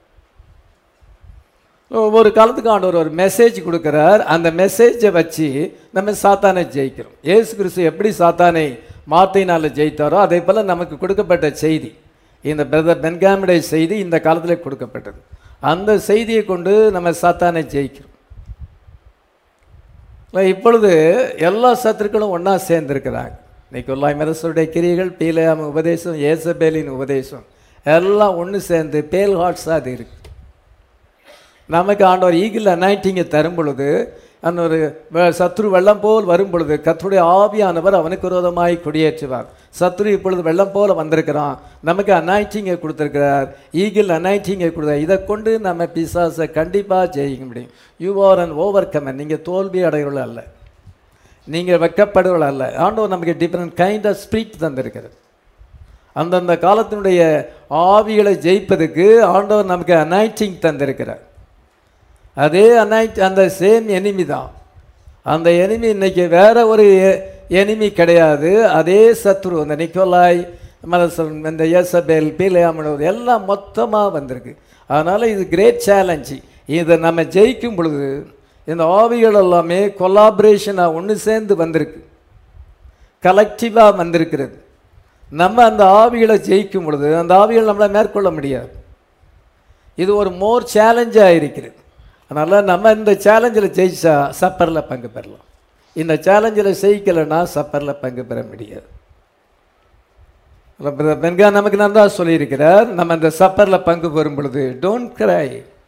ஒவ்வொரு காலத்துக்கு ஆண்டவர் ஒரு மெசேஜ் கொடுக்குறார் அந்த மெசேஜை வச்சு நம்ம சாத்தானை ஜெயிக்கிறோம் ஏசு கிறிஸ்து எப்படி சாத்தானை மார்த்தையினால் ஜெயித்தாரோ அதே போல் நமக்கு கொடுக்கப்பட்ட செய்தி இந்த பிரதர் பென்காமுடைய செய்தி இந்த காலத்தில் கொடுக்கப்பட்டது அந்த செய்தியை கொண்டு நம்ம சாத்தானை ஜெயிக்கிறோம் இல்லை, இப்பொழுது எல்லா சத்துருக்களும் ஒன்றா சேர்ந்துருக்கிறாங்க நிக்கோலாய் மெரசருடைய கிரிகள் பீலையாம் உபதேசம் ஏசபேலின் உபதேசம் எல்லாம் ஒன்று சேர்ந்து பேல் ஹார்ட்ஸாக அது இருக்கு நமக்கு ஆண்டவர் ஈகிள் அனாயிட்டிங்கை தரும் பொழுது அந்த ஒரு வ- சத்ரு வெள்ளம் போல் வரும் பொழுது கர்த்தருடைய ஆவியானவர் அவனுக்கு விரோதமாய் குடியேற்றுவார் சத்ரு இப்பொழுது வெள்ளம் போல வந்திருக்கிறான் நமக்கு அனாயிட்டிங்கை கொடுத்துருக்கிறார் ஈகிள் அனாயிட்டிங்கை கொடுத்தார் இதை கொண்டு நம்ம பிசாசை கண்டிப்பாக ஜெயிக்க முடியும் you are an overcomer நீங்கள் தோல்வி அடைகிறவர்கள் அல்ல நீங்கள் வெக்கப்படுவர்கள் அல்ல ஆண்டவர் நமக்கு டிஃப்ரெண்ட் கைண்ட் ஆஃப் ஸ்பிரிட் தந்திருக்கிறது அந்தந்த காலத்தினுடைய ஆவிகளை ஜெயிப்பதுக்கு ஆண்டவர் நமக்கு அனாயிட்டிங் தந்திருக்கிறார் அதே அனாயிட் அந்த சேம் எனிமி தான் அந்த எனிமி இன்னைக்கு வேற ஒரு எனிமி கிடையாது அதே சத்ரு அந்த நிக்கோலாய் மலசன் இந்த எசபேல் பீலையாமனோர் எல்லாம் மொத்தமாக வந்திருக்கு அதனால் இது கிரேட் சேலஞ்சு இதை நம்ம ஜெயிக்கும் பொழுது இந்த ஆவிகள் எல்லாமே கொலாபரேஷனாக ஒன்று சேர்ந்து வந்திருக்கு கலெக்டிவாக வந்திருக்கிறது நம்ம அந்த ஆவிகளை ஜெயிக்கும் பொழுது அந்த ஆவிகள் நம்மளை மேற்கொள்ள முடியாது இது ஒரு மோர் சேலஞ்சாக இருக்கிறது அதனால் நம்ம இந்த சேலஞ்சில் ஜெயிச்சா சப்பரில் பங்கு பெறலாம் இந்த சேலஞ்சில் ஜெயிக்கலைன்னா சப்பரில் பங்கு பெற முடியாது பிரதர் பென்கா நமக்கு நன்றா சொல்லியிருக்கிறார் நம்ம இந்த சப்பரில் பங்கு பெறும் பொழுது don't cry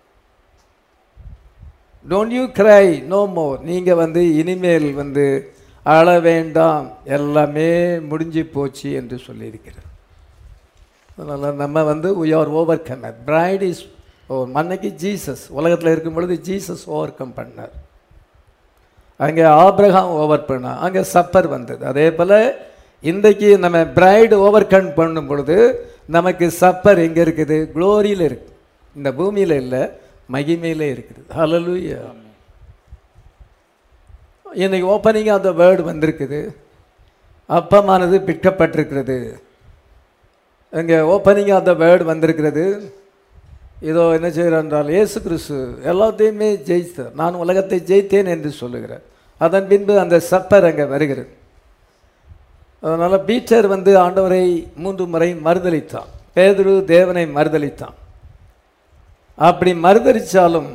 don't you cry no more நீங்கள் வந்து இனிமேல் வந்து அழ வேண்டாம் எல்லாமே முடிஞ்சு போச்சு என்று சொல்லியிருக்கிறார் அதனால் நம்ம வந்து we are ஓவர் கம்மர் பிரைட் இஸ் ஓவர் மன்னைக்கு ஜீசஸ் உலகத்தில் இருக்கும் பொழுது ஜீசஸ் ஓவர் கம் பண்ணார் அங்கே ஆபிரகாம் ஓவர் பண்ணார் அங்கே சப்பர் வந்தது அதே போல் இன்றைக்கு நம்ம பிரைடு ஓவர் கம் பண்ணும் பொழுது நமக்கு சப்பர் எங்கே இருக்குது குளோரியில் இருக்கு இந்த பூமியில் இல்லை மகிமையில் இருக்குது ஹalleluya இன்னைக்கு ஓப்பனிங் ஆஃப் த வேர்டு வந்திருக்குது அப்பமானது பிற்கப்பட்டிருக்கிறது இங்கே ஓப்பனிங் ஆஃப் த வேர்டு வந்திருக்கிறது இதோ என்ன செய்கிறார் என்றால் இயேசு கிறிஸ்து எல்லாத்தையுமே ஜெயித்தார் நான் உலகத்தை ஜெயித்தேன் என்று சொல்லுகிறார் அதன் பின்பு அந்த சப்பர் அங்கே வருகிறது அதனால் பீட்டர் வந்து ஆண்டவரை மூன்று முறை மறுதலித்தான் பேதுரு தேவனை மறுதலித்தான் அப்படி மறுதலிச்சாலும்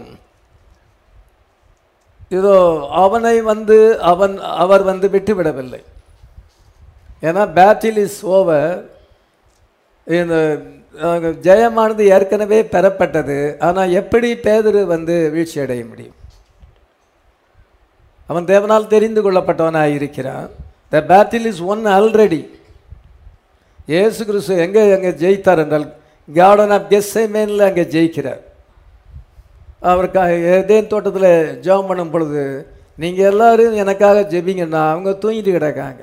இதோ அவனை வந்து அவன் அவர் வந்து விட்டுவிடவில்லை ஏன்னா பேட்டில் இஸ் ஓவர் இந்த அஹ், ஜெயமானது ஏற்கனவே பெறப்பட்டது ஆனால் எப்படி பேதுரு வந்து வீழ்ச்சி அடைய முடியும் அவன் தேவனால் தெரிந்து கொள்ளப்பட்டவனாக இருக்கிறான் the battle is won already இயேசு கிறிஸ்து எங்கே அங்கே ஜெயித்தார் என்றால் கார்டன் ஆஃப் கெஸ்ஸைமேனில் அங்கே ஜெயிக்கிறார் அவர் க ஏதேன் தோட்டத்தில் ஜெபம் பண்ணும் பொழுது நீங்கள் எல்லாரும் எனக்காக ஜெபிங்கன்னா அவங்க தூங்கிட்டு கிடக்காங்க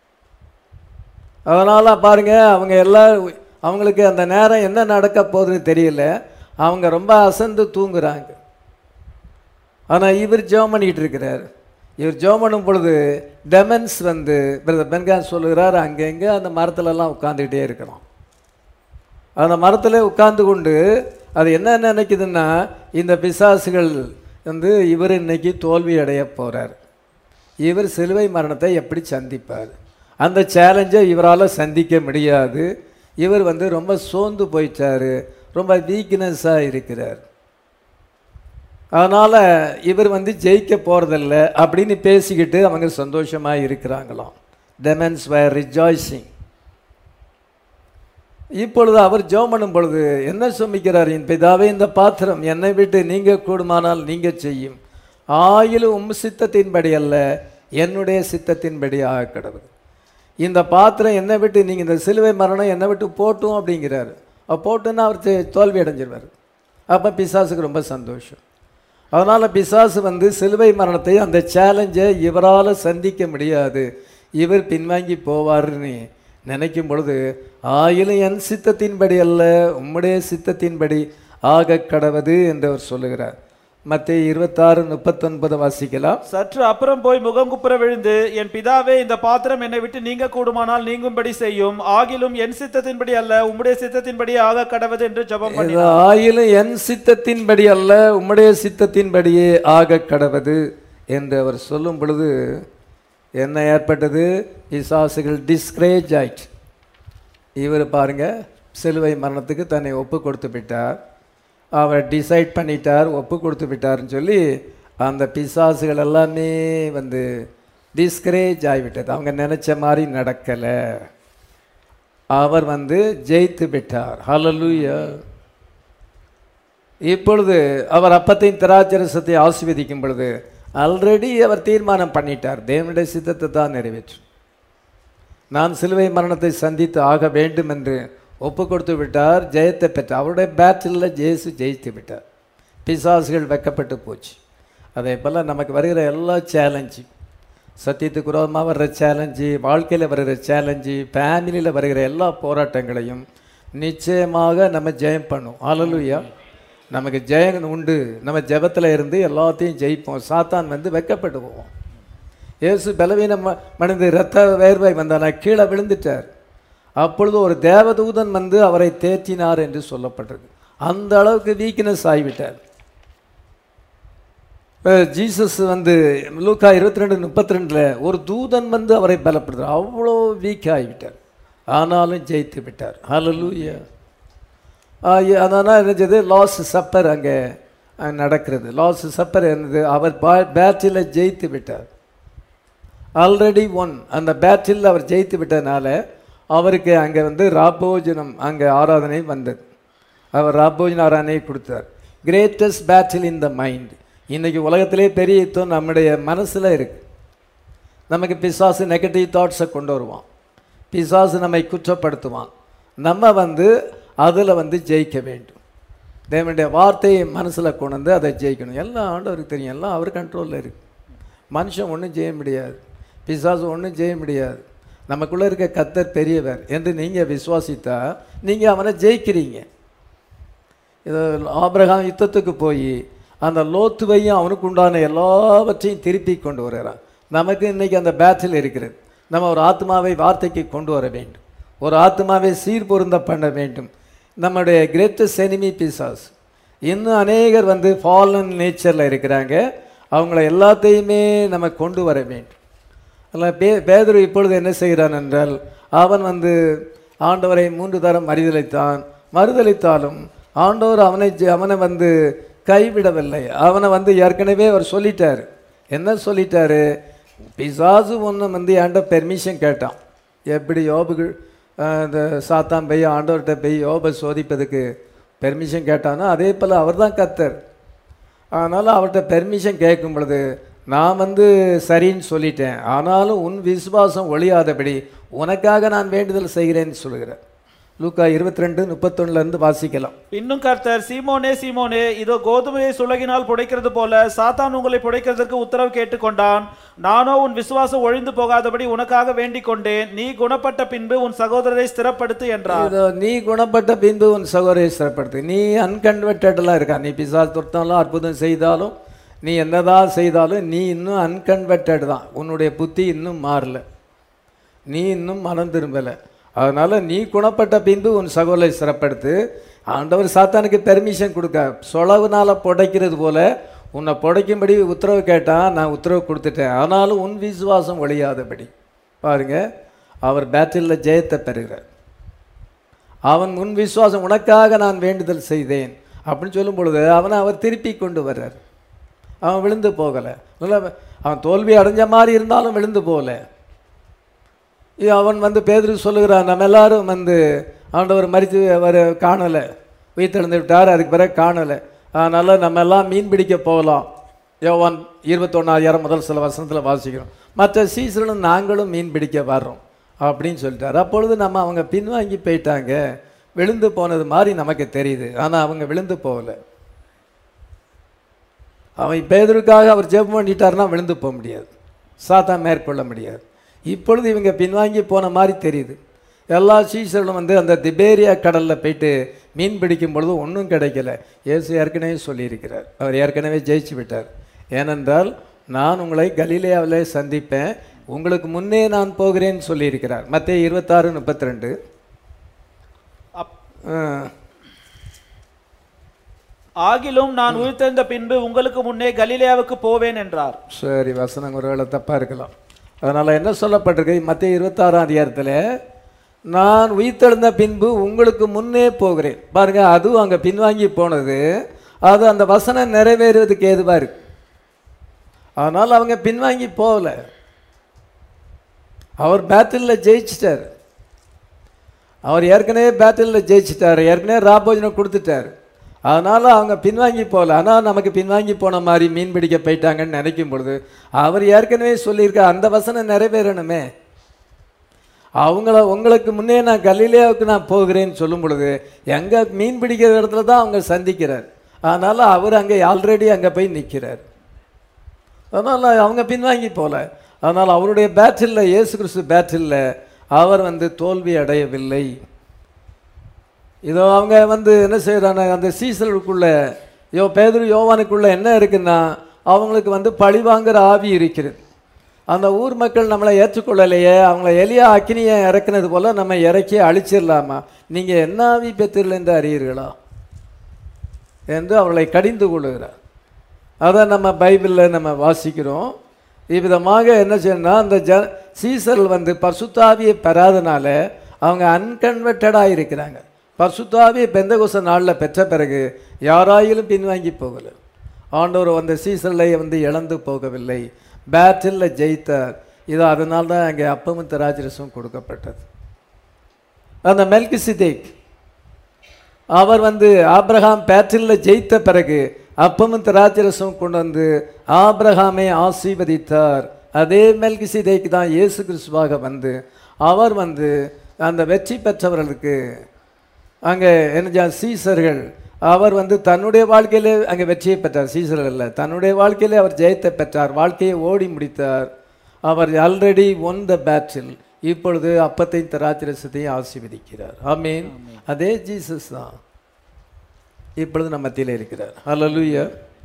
அதனால் பாருங்க அவங்க எல்லாரும் அவங்களுக்கு அந்த நேரம் என்ன நடக்க போகுதுன்னு தெரியல அவங்க ரொம்ப அசந்து தூங்குறாங்க ஆனால் இவர் ஜெபம் பண்ணிக்கிட்டு இருக்கிறார் இவர் ஜெபம் பண்ணும் பொழுது டெமன்ஸ் வந்து பிரதர் பென்கான் சொல்லுகிறார் அங்கங்கே அந்த மரத்துலலாம் உட்காந்துக்கிட்டே இருக்கிறோம் அந்த மரத்தில் உட்கார்ந்து கொண்டு அது என்ன நினைக்குதுன்னா இந்த பிசாசுகள் வந்து இவர் இன்னைக்கு தோல்வி அடைய போகிறார் இவர் சிலுவை மரணத்தை எப்படி சந்திப்பார் அந்த சேலஞ்சை இவரால் சந்திக்க முடியாது இவர் வந்து ரொம்ப சோர்ந்து போயிட்டாரு ரொம்ப வீக்னஸாக இருக்கிறார் அதனால் இவர் வந்து ஜெயிக்க போகிறதில்ல அப்படின்னு பேசிக்கிட்டு அவங்க சந்தோஷமாக இருக்கிறாங்களாம் டெமன்ஸ் வேர் ரிஜாய்சிங் இப்பொழுது அவர் ஜெபம் பண்ணும் பொழுது என்ன சுமிக்கிறார் என் பிதாவே இந்த பாத்திரம் என்னை விட்டு நீங்க கூடுமானால் நீங்க செய்யும் ஆயிலும் உம் சித்தத்தின்படி அல்ல என்னுடைய சித்தத்தின்படி ஆக கடவுள் இந்த பாத்திரம் என்னை விட்டு நீங்கள் இந்த சிலுவை மரணம் என்னை விட்டு போட்டும் அப்படிங்கிறாரு அப்போ போட்டுன்னா அவர் தே- தோல்வி அடைஞ்சிருவார் அப்போ பிசாசுக்கு ரொம்ப சந்தோஷம் அதனால் பிசாசு வந்து சிலுவை மரணத்தை அந்த சேலஞ்சை இவரால் சந்திக்க முடியாது இவர் பின்வாங்கி போவாருன்னு நினைக்கும் பொழுது ஆயிலும் என் சித்தத்தின்படி அல்ல உம்முடைய சித்தத்தின்படி ஆக கடவது என்று அவர் சொல்லுகிறார் மத்திய இருபத்தாறு முப்பத்தொன்பது வாசிக்கலாம் சற்று அப்புறம் போய் முகங்குப்புற விழுந்து என் பிதாவே இந்த பாத்திரம் என்னை விட்டு நீங்க கூடுமானால் நீங்கும்படி செய்யும் ஆகிலும் என் சித்தத்தின்படி அல்ல உம்முடைய சித்தத்தின்படி ஆக கடவது என்று ஜெபம் பண்ணி இது ஆயிலும் என் சித்தத்தின்படி அல்ல உம்முடைய சித்தத்தின்படியே ஆக கடவது என்று அவர் சொல்லும் பொழுது என்ன ஏற்பட்டது பிசாசுகள் டிஸ்கரேஜ் ஆயிற்று இவர் பாருங்க சிலுவை மரணத்துக்கு தன்னை ஒப்பு கொடுத்து விட்டார் அவர் டிசைட் பண்ணிட்டார் ஒப்பு கொடுத்து விட்டார்னு சொல்லி அந்த பிசாசுகள் எல்லாமே வந்து டிஸ்கரேஜ் ஆகிவிட்டது அவங்க நினைச்ச மாதிரி நடக்கலை அவர் வந்து ஜெயித்து விட்டார் ஹalleluya இப்பொழுது அவர் அப்பத்தையும் திராட்சரசத்தை ஆசீர்வதிக்கும் பொழுது ஆல்ரெடி அவர் தீர்மானம் பண்ணிட்டார் தேவனுடைய சித்தத்தை தான் நிறைவேற்றும் நான் சிலுவை மரணத்தை சந்தித்து ஆக வேண்டும் என்று ஒப்பு கொடுத்து விட்டார் ஜெயத்தை பெற்றார் அவருடைய பேட்டிலில் ஜேசு ஜெயித்து விட்டார் பிசாசுகள் வெக்கப்பட்டு போச்சு அதே போல் நமக்கு வருகிற எல்லா சேலஞ்சு சத்தியத்துக்கு விரோதமாக வர்ற சேலஞ்சு வாழ்க்கையில் வருகிற சேலஞ்சு ஃபேமிலியில் வருகிற எல்லா போராட்டங்களையும் நிச்சயமாக நம்ம ஜெயம் பண்ணும் ஆலலுயா நமக்கு ஜெயம் உண்டு நம்ம ஜெபத்தில் இருந்து எல்லாத்தையும் ஜெயிப்போம் சாத்தான் வந்து வெக்கப்பட்டு போவோம் இயேசு பலவீன ம- மனித இரத்த வேர்வை வந்தானா கீழே விழுந்துட்டார் அப்பொழுது ஒரு தேவதூதன் வந்து அவரை தேற்றினார் என்று சொல்லப்பட்டது அந்த அளவுக்கு வீக்னஸ் ஆகிவிட்டார் இப்ப ஜீசஸ் வந்து லூக்கா இருபத்தி ரெண்டு முப்பத்தி ரெண்டில் ஒரு தூதன் வந்து அவரை பலப்படுத்தார் அவ்வளோ வீக் ஆகிவிட்டார் ஆனாலும் ஜெயித்து விட்டார் ஹalleluya அதனால் என்னது லாஸ் சப்பர் அங்கே நடக்கிறது லாஸ் சப்பர் என்னது அவர் பேட்டில் ஜெயித்து விட்டார் ஆல்ரெடி ஒன் அந்த பேட்டில் அவர் ஜெயித்து விட்டதுனால அவருக்கு அங்கே வந்து ராபோஜனம் அங்கே ஆராதனை வந்தது அவர் ராபோஜன ஆராதனை கொடுத்தார் greatest battle in the mind இன்னைக்கு உலகத்திலே பெரிய யுத்தம் நம்முடைய மனசில் இருக்கு நமக்கு பிசாசு நெகட்டிவ் தாட்ஸை கொண்டு வருவான் பிசாசு நம்மை குற்றப்படுத்துவான் நம்ம வந்து அதில் வந்து ஜெயிக்க வேண்டும் தேவனுடைய வார்த்தையை மனசில் கொண்டு வந்து அதை ஜெயிக்கணும் எல்லாம் ஆண்டவருக்கு தெரியும் எல்லாம் அவர் கண்ட்ரோலில் இருக்கு மனுஷன் ஒன்றும் செய்ய முடியாது பிசாசு ஒன்றும் செய்ய முடியாது நமக்குள்ளே இருக்க கத்தர் பெரியவர் என்று நீங்கள் விசுவாசித்தா நீங்கள் அவனை ஜெயிக்கிறீங்க இது ஆபிரகாம் யுத்தத்துக்கு போய் அந்த லோத்துவையும் அவனுக்கு உண்டான எல்லாவற்றையும் திருப்பி கொண்டு வருகிறான் நமக்கு இன்னைக்கு அந்த பேட்டில் இருக்கிறது நம்ம ஒரு ஆத்மாவை வார்த்தைக்கு கொண்டு வர வேண்டும் ஒரு ஆத்மாவை சீர்பொருந்த பண்ண வேண்டும் நம்முடைய கிரேட்டஸ்ட் enemy பிசாஸ் இன்னும் அநேகர் வந்து ஃபாலன் நேச்சரில் இருக்கிறாங்க அவங்கள எல்லாத்தையுமே நம்ம கொண்டு வர வேண்டும் அதில் பே பேதுரு இப்பொழுது என்ன செய்கிறான் என்றால் அவன் வந்து ஆண்டவரை மூன்று தரம் மறுதளித்தான் மறுதளித்தாலும் ஆண்டவர் அவனை ஜெ- அவனை வந்து கைவிடவில்லை அவனை வந்து ஏற்கனவே அவர் சொல்லிட்டார் என்ன சொல்லிட்டாரு பிசாசு ஒன்று வந்து என்கிட்ட பெர்மிஷன் கேட்டான் எப்படி யோபுக்கு அஹ், இந்த சாத்தான் போய் ஆண்டவர்கிட்ட போய் யோபை சோதிப்பதுக்கு பெர்மிஷன் கேட்டானோ அதே போல் அவர் தான் கத்தர் அதனால் அவர்கிட்ட பெர்மிஷன் கேட்கும் பொழுது நான் வந்து சரின்னு சொல்லிட்டேன் ஆனாலும் உன் விசுவாசம் ஒழியாதபடி உனக்காக நான் வேண்டுதல் செய்கிறேன்னு சொல்லுகிறேன் லூக்கா இருபத்தி ரெண்டு முப்பத்தொன்னுலேருந்து வாசிக்கலாம் இன்னும் கர்த்தர் சீமோனே சீமோனே இதோ கோதுமையை சுலகினால் புடைக்கிறது போல சாத்தான் உங்களை புடைக்கிறதற்கு உத்தரவு கேட்டுக்கொண்டான் நானோ உன் விசுவாசம் ஒழிந்து போகாதபடி உனக்காக வேண்டிக் கொண்டேன் நீ குணப்பட்ட பின்பு உன் சகோதரரை ஸ்திரப்படுத்து என்றார் இதோ நீ குணப்பட்ட பின்பு உன் சகோதரியை சிறப்படுத்து நீ அன்கன்வெர்டெல்லாம் இருக்கா நீ பிசாஸ் துரத்தாலும் அற்புதம் செய்தாலும் நீ என்னதான் செய்தாலும் நீ இன்னும் அன்கன்வெர்டட் தான் உன்னுடைய புத்தி இன்னும் மாறல நீ இன்னும் மனம் திரும்பலை அதனால் நீ குணப்பட்ட பின்பு உன் சகோதரை சிறப்படுத்து ஆண்டவர் சாத்தானுக்கு பெர்மிஷன் கொடுக்க சொலவுனால புடைக்கிறது போல உன்னை புடைக்கும்படி உத்தரவு கேட்டான் நான் உத்தரவு கொடுத்துட்டேன் ஆனாலும் உன் விசுவாசம் ஒழியாதபடி பாருங்க அவர் பேட்டிலில் ஜெயத்தை பெறுகிறார் அவன் முன் விசுவாசம் உனக்காக நான் வேண்டுதல் செய்தேன் அப்படின்னு சொல்லும் பொழுது அவனை அவர் திருப்பி கொண்டு வர்றார் அவன் விழுந்து போகலை நல்ல அவன் தோல்வி அடைஞ்ச மாதிரி இருந்தாலும் விழுந்து போகல இது அவன் வந்து பேதுரு சொல்லுகிறான் நம்ம எல்லாரும் வந்து ஆண்டவர் மறித்து அவர் காணலை உயிர்த்தெழுந்து விட்டார் அதுக்கு பிறகு காணலை அதனால் நம்ம எல்லாம் மீன் பிடிக்க போகலாம் யோவான் இருபத்தொன்னாயிரம் முதல் சில வசனத்தில் வாசிக்கிறோம் மற்ற சீசனும் நாங்களும் மீன் பிடிக்க வர்றோம் அப்படின்னு சொல்லிட்டார் அப்பொழுது நம்ம அவங்க பின்வாங்கி போயிட்டாங்க விழுந்து போனது மாதிரி நமக்கு தெரியுது ஆனால் அவங்க விழுந்து போகலை அவன் பேதருக்காக அவர் ஜெபம் பண்ணிட்டாருன்னா விழுந்து போக முடியாது சாத்தான் மேற்கொள்ள முடியாது இப்பொழுது இவங்க பின்வாங்கி போன மாதிரி தெரியுது எல்லா சீசர்களும் வந்து அந்த திபேரியா கடலில் போயிட்டு மீன் பிடிக்கும் பொழுது ஒன்றும் கிடைக்கல இயேசு ஏற்கனவே சொல்லியிருக்கிறார் அவர் ஏற்கனவே ஜெயிச்சு விட்டார் ஏனென்றால் நான் உங்களை கலிலேயாவிலே சந்திப்பேன் உங்களுக்கு முன்னே நான் போகிறேன்னு சொல்லியிருக்கிறார் மத்திய இருபத்தாறு முப்பத்தி ரெண்டு ஆகிலும் நான் உயிர்த்தெழுந்த பின்பு உங்களுக்கு முன்னே கலிலேயாவுக்கு போவேன் என்றார் சரி வசனம் ஒருவேளை தப்பாக இருக்கலாம் அதனால் என்ன சொல்லப்பட்டிருக்கு மத்திய இருபத்தாறாம் அதிகாரத்தில் நான் உயிர்த்தெழுந்த பின்பு உங்களுக்கு முன்னே போகிறேன் பாருங்க அதுவும் அங்கே பின்வாங்கி போனது அது அந்த வசனம் நிறைவேறுவதுக்கு ஏதுவாக இருக்கு அதனால் அவங்க பின்வாங்கி போகல அவர் பேட்டிலில் ஜெயிச்சிட்டார் அவர் ஏற்கனவே பேட்டிலில் ஜெயிச்சிட்டார் ஏற்கனவே ராபோஜனம் கொடுத்துட்டார் அதனால் அவங்க பின்வாங்கி போகல ஆனால் நமக்கு பின்வாங்கி போன மாதிரி மீன் பிடிக்க போயிட்டாங்கன்னு நினைக்கும் பொழுது அவர் ஏற்கனவே சொல்லியிருக்கார் அந்த வசனம் நிறைவேறணுமே அவங்கள உங்களுக்கு முன்னே நான் கலிலேயாவுக்கு நான் போகிறேன்னு சொல்லும் பொழுது எங்கே மீன் பிடிக்கிற இடத்துல தான் அவங்க சந்திக்கிறார் அதனால் அவர் அங்கே ஆல்ரெடி அங்கே போய் நிற்கிறார் அதனால் அவங்க பின்வாங்கி போகல அதனால் அவருடைய பேட்டிலில் இயேசு கிறிஸ்து பேட்டிலில் அவர் வந்து தோல்வி அடையவில்லை இதோ அவங்க வந்து என்ன செய்கிறாங்க அந்த சீசலுக்குள்ள யோ பேதுரு யோவானுக்குள்ள என்ன இருக்குன்னா அவங்களுக்கு வந்து பழி வாங்குற ஆவி இருக்கிறது அந்த ஊர் மக்கள் நம்மளை ஏற்றுக்கொள்ளலையே அவங்கள எளிய அக்கினியை இறக்குனது போல நம்ம இறக்கி அழிச்சிடலாமா நீங்கள் என்ன ஆவி பெற்றிருந்து அறியீர்களா என்று அவளை கடிந்து கொள்ளுகிறார் அதை நம்ம பைபிளில் நம்ம வாசிக்கிறோம் இவ்விதமாக என்ன செய்யணும்னா அந்த ஜ சீசர்கள் வந்து பர்சுத்தாவியை பெறாதனால அவங்க அன்கன்வெர்டடாக இருக்கிறாங்க பர்சுத்தாவியை பெந்தகோச நாளில் பெற்ற பிறகு யாராயிலும் பின்வாங்கி போகலை ஆண்டவர் அந்த சீசர்களை வந்து இழந்து போகவில்லை பேட்டிலில் ஜெயித்தார் இது அதனால தான் அங்கே அப்பமும் திராட்சரசம் கொடுக்கப்பட்டது அந்த மெல்கிசிதேக் அவர் வந்து ஆபிரகாம் பேட்டிலில் ஜெயித்த பிறகு அப்பமும் திராட்சரசம் கொண்டு வந்து ஆபிரகாமை ஆசீர்வதித்தார் அதே மெல்கிசிதேக்கு தான் இயேசு கிறிஸ்துவாக வந்து அவர் வந்து அந்த வெற்றி பெற்றவர்களுக்கு அங்கே என்ன சீசர்கள் அவர் வந்து தன்னுடைய வாழ்க்கையிலே அங்கே வெற்றியை பெற்றார் சீசர்கள் இல்லை தன்னுடைய வாழ்க்கையிலே அவர் ஜெயத்தை பெற்றார் வாழ்க்கையை ஓடி முடித்தார் அவர் ஆல்ரெடி ஒன் த பேட்டில் இப்பொழுது அப்பத்தையும் திராட்சரசத்தையும் ஆசீர்வதிக்கிறார் ஆமீன் அதே ஜீசஸ் தான் இப்பொழுது நம்ம மத்தியில் இருக்கிறார் ஹalleluya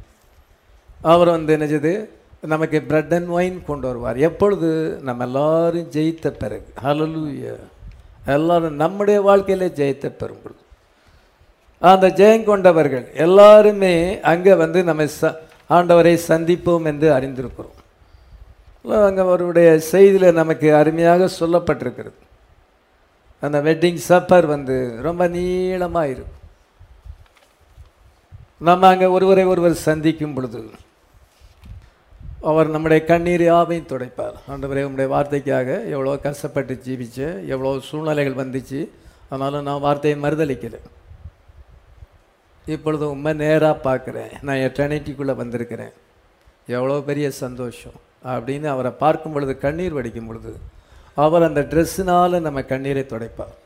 அவர் வந்து என்னது நமக்கு பிரெட் அண்ட் ஒயின் கொண்டு வருவார் எப்பொழுது நம்ம எல்லாரும் ஜெயித்த பிறகு ஹalleluya எல்லாரும் நம்முடைய வாழ்க்கையிலே ஜெயித்த பெறும் பொழுது அந்த ஜெயம் கொண்டவர்கள் எல்லாருமே அங்கே வந்து நம்ம ச ஆண்டவரை சந்திப்போம் என்று அறிந்திருக்கிறோம் அங்கே அவருடைய செய்தியில் நமக்கு அருமையாக சொல்லப்பட்டிருக்கிறது அந்த வெட்டிங் சப்பர் வந்து ரொம்ப நீளமாக இருக்கும் நம்ம அங்கே ஒருவரை ஒருவர் சந்திக்கும் பொழுது அவர் நம்முடைய கண்ணீர் யாவையும் துடைப்பார் ஆண்டவரே உம்முடைய வார்த்தைக்காக எவ்வளோ கஷ்டப்பட்டு ஜீவிச்சேன் எவ்வளோ சூழ்நிலைகள் வந்துச்சு அதனால் நான் வார்த்தையை மறுதளிக்கலை இப்பொழுது உண்மை நேராக பார்க்குறேன் நான் எட்டர்னிட்டிக்குள்ளே வந்திருக்கிறேன் எவ்வளோ பெரிய சந்தோஷம் அப்படின்னு அவரை பார்க்கும் பொழுது கண்ணீர் வடிக்கும் பொழுது அவர் அந்த ட்ரெஸ்ஸினால நம்ம கண்ணீரை துடைப்பார்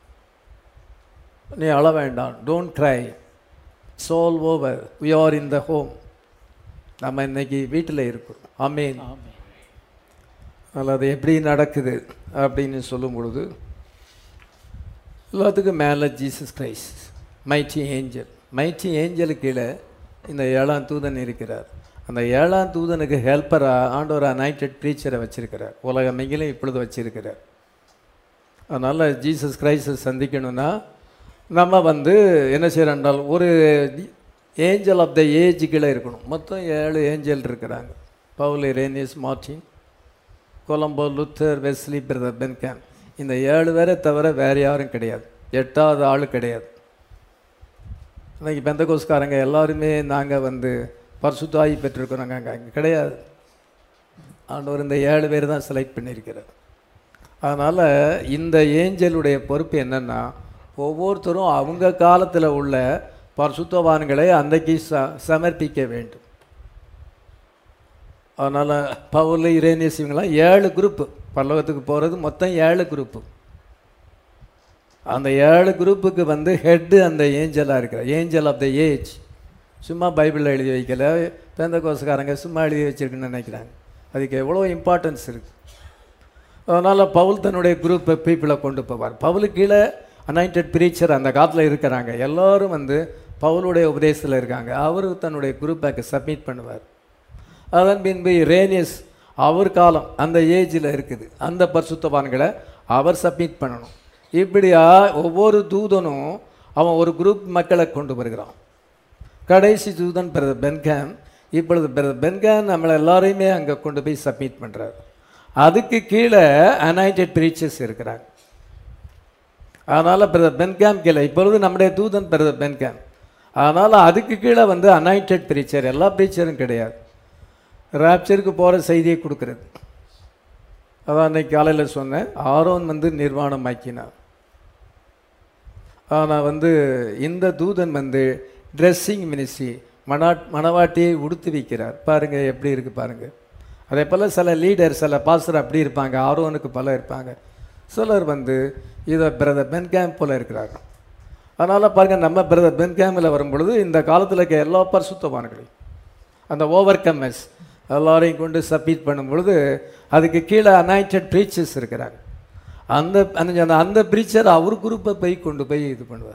நீ அழ வேண்டாம் don't cry soul over we are in the home நம்ம இன்னைக்கு வீட்டில் இருக்கிறோம் ஆமீன் ஆமென். அதில் அது எப்படி நடக்குது அப்படின்னு சொல்லும் பொழுது எல்லாத்துக்கும் மேலே Jesus Christ mighty angel mighty ஏஞ்சலுக்கு கீழே இந்த ஏழாம் தூதன் இருக்கிறார் அந்த ஏழாம் தூதனுக்கு ஹெல்ப்பராக ஆண்டவர் அனைட்டட் ப்ரீச்சரை வச்சிருக்கிறார் உலகம் எங்கிலும் இப்பொழுது வச்சிருக்கிறார் அதனால் ஜீசஸ் கிரைஸ்டை சந்திக்கணும்னா நம்ம வந்து என்ன செய்கிறோம் ஒரு ஏஞ்சல் ஆஃப் த ஏஜ் கீழே இருக்கணும் மொத்தம் ஏழு ஏஞ்சல் இருக்கிறாங்க Paul Irenaeus Martin Columba Luther Wesley brother Branham இந்த ஏழு பேரை தவிர வேறு யாரும் கிடையாது எட்டாவது ஆள் கிடையாது இன்னைக்கு பெந்தகோஸ்காரங்க எல்லாருமே நாங்கள் வந்து பரிசுத்தாயி பெற்றிருக்கிறோங்க அங்கே அங்கே கிடையாது ஆண்டவர் இந்த ஏழு பேர் தான் செலக்ட் பண்ணியிருக்கிறார் அதனால் இந்த ஏஞ்சலுடைய பொறுப்பு என்னென்னா ஒவ்வொருத்தரும் அவங்க காலத்தில் உள்ள பரிசுத்தவான்களை அன்றைக்கு ச சமர்ப்பிக்க வேண்டும் அதனால் பவுல் இரேனியஸ் இவங்கெல்லாம் ஏழு குரூப்பு பல்லவத்துக்கு போகிறது மொத்தம் ஏழு குரூப்பு அந்த ஏழு குரூப்புக்கு வந்து ஹெட்டு அந்த ஏஞ்சலாக இருக்கிற ஏஞ்சல் ஆஃப் த ஏஜ் சும்மா பைபிளில் எழுதி வைக்கல பேந்த கோசக்காரங்க சும்மா எழுதி வச்சிருக்குன்னு நினைக்கிறாங்க அதுக்கு எவ்வளோ இம்பார்ட்டன்ஸ் இருக்குது அதனால் பவுல் தன்னுடைய குரூப்பை பீப்புளை கொண்டு போவார் பவுலுக்கு கீழே அனாயிண்டட் பிரீச்சர் அந்த காலத்தில் இருக்கிறாங்க எல்லாரும் வந்து பவுலுடைய உபதேசத்தில் இருக்காங்க அவர் தன்னுடைய குரூப்பை சப்மிட் பண்ணுவார் அதன் பின்பு ரேனியஸ் அவர் காலம் அந்த ஏஜில் இருக்குது அந்த பரிசுத்தவான்களை அவர் சப்மிட் பண்ணணும் இப்படியா ஒவ்வொரு தூதனும் அவன் ஒரு குரூப் மக்களை கொண்டு வருகிறான் கடைசி தூதன் பிரதர் பென்கான் இப்பொழுது பிரதர் பென்கான் நம்மளை எல்லாரையுமே அங்கே கொண்டு போய் சப்மிட் பண்ணுறாரு அதுக்கு கீழே அனாயிண்டட் பிரீச்சர்ஸ் இருக்கிறாங்க அதனால் பிரதர் பென்காம் கீழே இப்பொழுது நம்முடைய தூதன் பிரதர் பென்காம் அதனால் அதுக்கு கீழே வந்து அனாயிண்டட் பிரீச்சர் எல்லா பிரீச்சரும் கிடையாது ராப்சருக்கு போகிற செய்தியை கொடுக்குறது அதான் அன்னைக்கு காலையில் சொன்னேன் ஆரோன் வந்து நிர்வாணம் ஆக்கினார் ஆனால் வந்து இந்த தூதன் வந்து ட்ரெஸ்ஸிங் மினிஸ்ட்ரி மனா மணவாட்டியை உடுத்து வைக்கிறார் பாருங்கள் எப்படி இருக்குது பாருங்கள் அதே போல் சில லீடர் சில பாஸ்டர் அப்படி இருப்பாங்க ஆரோனுக்கு பல இருப்பாங்க சிலர் வந்து இதை பிரதர் பென்கேம் போல் இருக்கிறாங்க அதனால் பாருங்கள் நம்ம பிரதர் பென்கேமில் வரும்பொழுது இந்த காலத்தில் இருக்க எல்லா பரிசுத்தவான்களையும் அந்த ஓவர் கம்மர்ஸ் எல்லாரையும் கொண்டு சப்மிட் பண்ணும் பொழுது அதுக்கு கீழே அனாயிண்டட் ப்ரீச்சர்ஸ் இருக்கிறாங்க அந்த அந்த அந்த ப்ரீச்சர் அவர் குரூப்பை போய் கொண்டு போய் இது பண்ணுவார்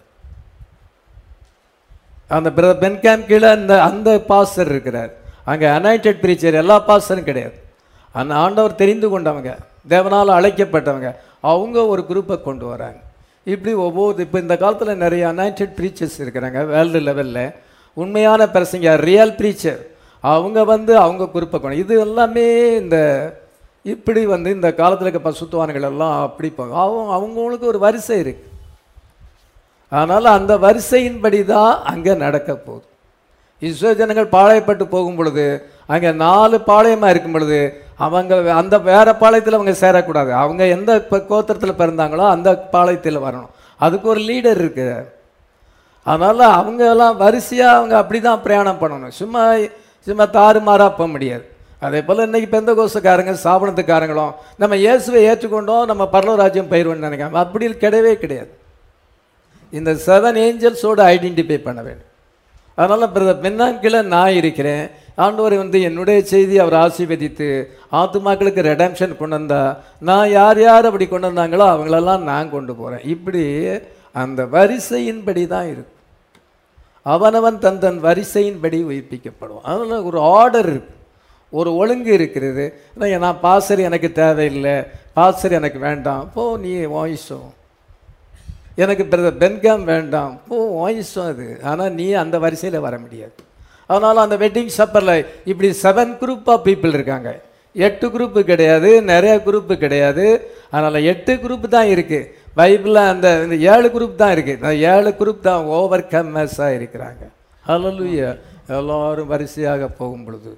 அந்த பிரதர் பென்கேம் கீழே அந்த அந்த பாஸ்டர் இருக்கிறார் அங்கே அனாயிண்டட் ப்ரீச்சர் எல்லா பாஸ்டரும் கிடையாது அந்த ஆண்டவர் தெரிந்து கொண்டவங்க தேவனால் அழைக்கப்பட்டவங்க அவங்க ஒரு குரூப்பை கொண்டு வராங்க இப்படி ஒவ்வொரு இப்போ இந்த காலத்தில் நிறைய அனாயிண்டட் ப்ரீச்சர்ஸ் இருக்கிறாங்க வேர்ல்டு லெவலில் உண்மையான பிரசங்க ரியல் ப்ரீச்சர் அவங்க வந்து அவங்க குரூப்பை கொண்டு இது எல்லாமே இந்த இப்படி வந்து இந்த காலத்தில் இருக்க பசுத்துவான்கள் எல்லாம் அப்படி போங்க அவங்க அவங்களுக்கு ஒரு வரிசை இருக்கு அதனால் அந்த வரிசையின்படி தான் அங்கே நடக்க போகுது இஸ்ரோ ஜனங்கள் பாளையப்பட்டு போகும் பொழுது அங்கே நாலு பாளையமாக இருக்கும் பொழுது அவங்க அந்த வேற பாளையத்தில் அவங்க சேரக்கூடாது அவங்க எந்த கோத்திரத்தில் பிறந்தாங்களோ அந்த பாளையத்தில் வரணும் அதுக்கு ஒரு லீடர் இருக்கு அதனால் அவங்க எல்லாம் வரிசையாக அவங்க அப்படி தான் பிரயாணம் பண்ணணும் சும்மா சும்மா தாறுமாறாக போக முடியாது அதே போல் இன்னைக்கு பெந்த கோசக்காரங்க சாபனத்துக்காரங்களும் நம்ம இயேசுவை ஏற்றுக்கொண்டோம் நம்ம பரலராஜ்யம் பயிர்வன்னு நினைக்காம அப்படி கிடையவே கிடையாது இந்த செவன் ஏஞ்சல்ஸோடு ஐடென்டிஃபை பண்ண வேண்டும் அதனால் பிரதர் பெண்ணாங்கில நான் இருக்கிறேன் ஆண்டவர் வந்து என்னுடைய செய்தி அவர் ஆசீர்வதித்து ஆத்துமாக்களுக்கு ரெடம்ஷன் கொண்டு வந்தா நான் யார் யார் அப்படி கொண்டு வந்தாங்களோ அவங்களெல்லாம் நான் கொண்டு போகிறேன் இப்படி அந்த வரிசையின்படி தான் இருக்கு அவனவன் தன் தன் வரிசையின்படி உயிர்ப்பிக்கப்படுவான் அதில் ஒரு ஆர்டர் இருக்கு ஒரு ஒழுங்கு இருக்கிறது இல்லை, நான் பாசர் எனக்கு தேவையில்லை பாசர் எனக்கு வேண்டாம் போ நீ வாய்ஸும் எனக்கு பிரதர் பென்காம் வேண்டாம் போ வாய்ஸும் அது ஆனால் நீ அந்த வரிசையில் வர முடியாது அதனால் அந்த வெட்டிங் சப்பரில் இப்படி செவன் குரூப் ஆஃப் பீப்புள் இருக்காங்க எட்டு குரூப்பு கிடையாது நிறைய குரூப்பு கிடையாது அதனால் எட்டு குரூப் தான் இருக்குது பைபிளில் அந்த இந்த ஏழு குரூப் தான் இருக்குது இந்த ஏழு குரூப் தான் ஓவர் கம்மஸாக இருக்கிறாங்க ஹalleluya எல்லாரும் வரிசையாக போகும் பொழுது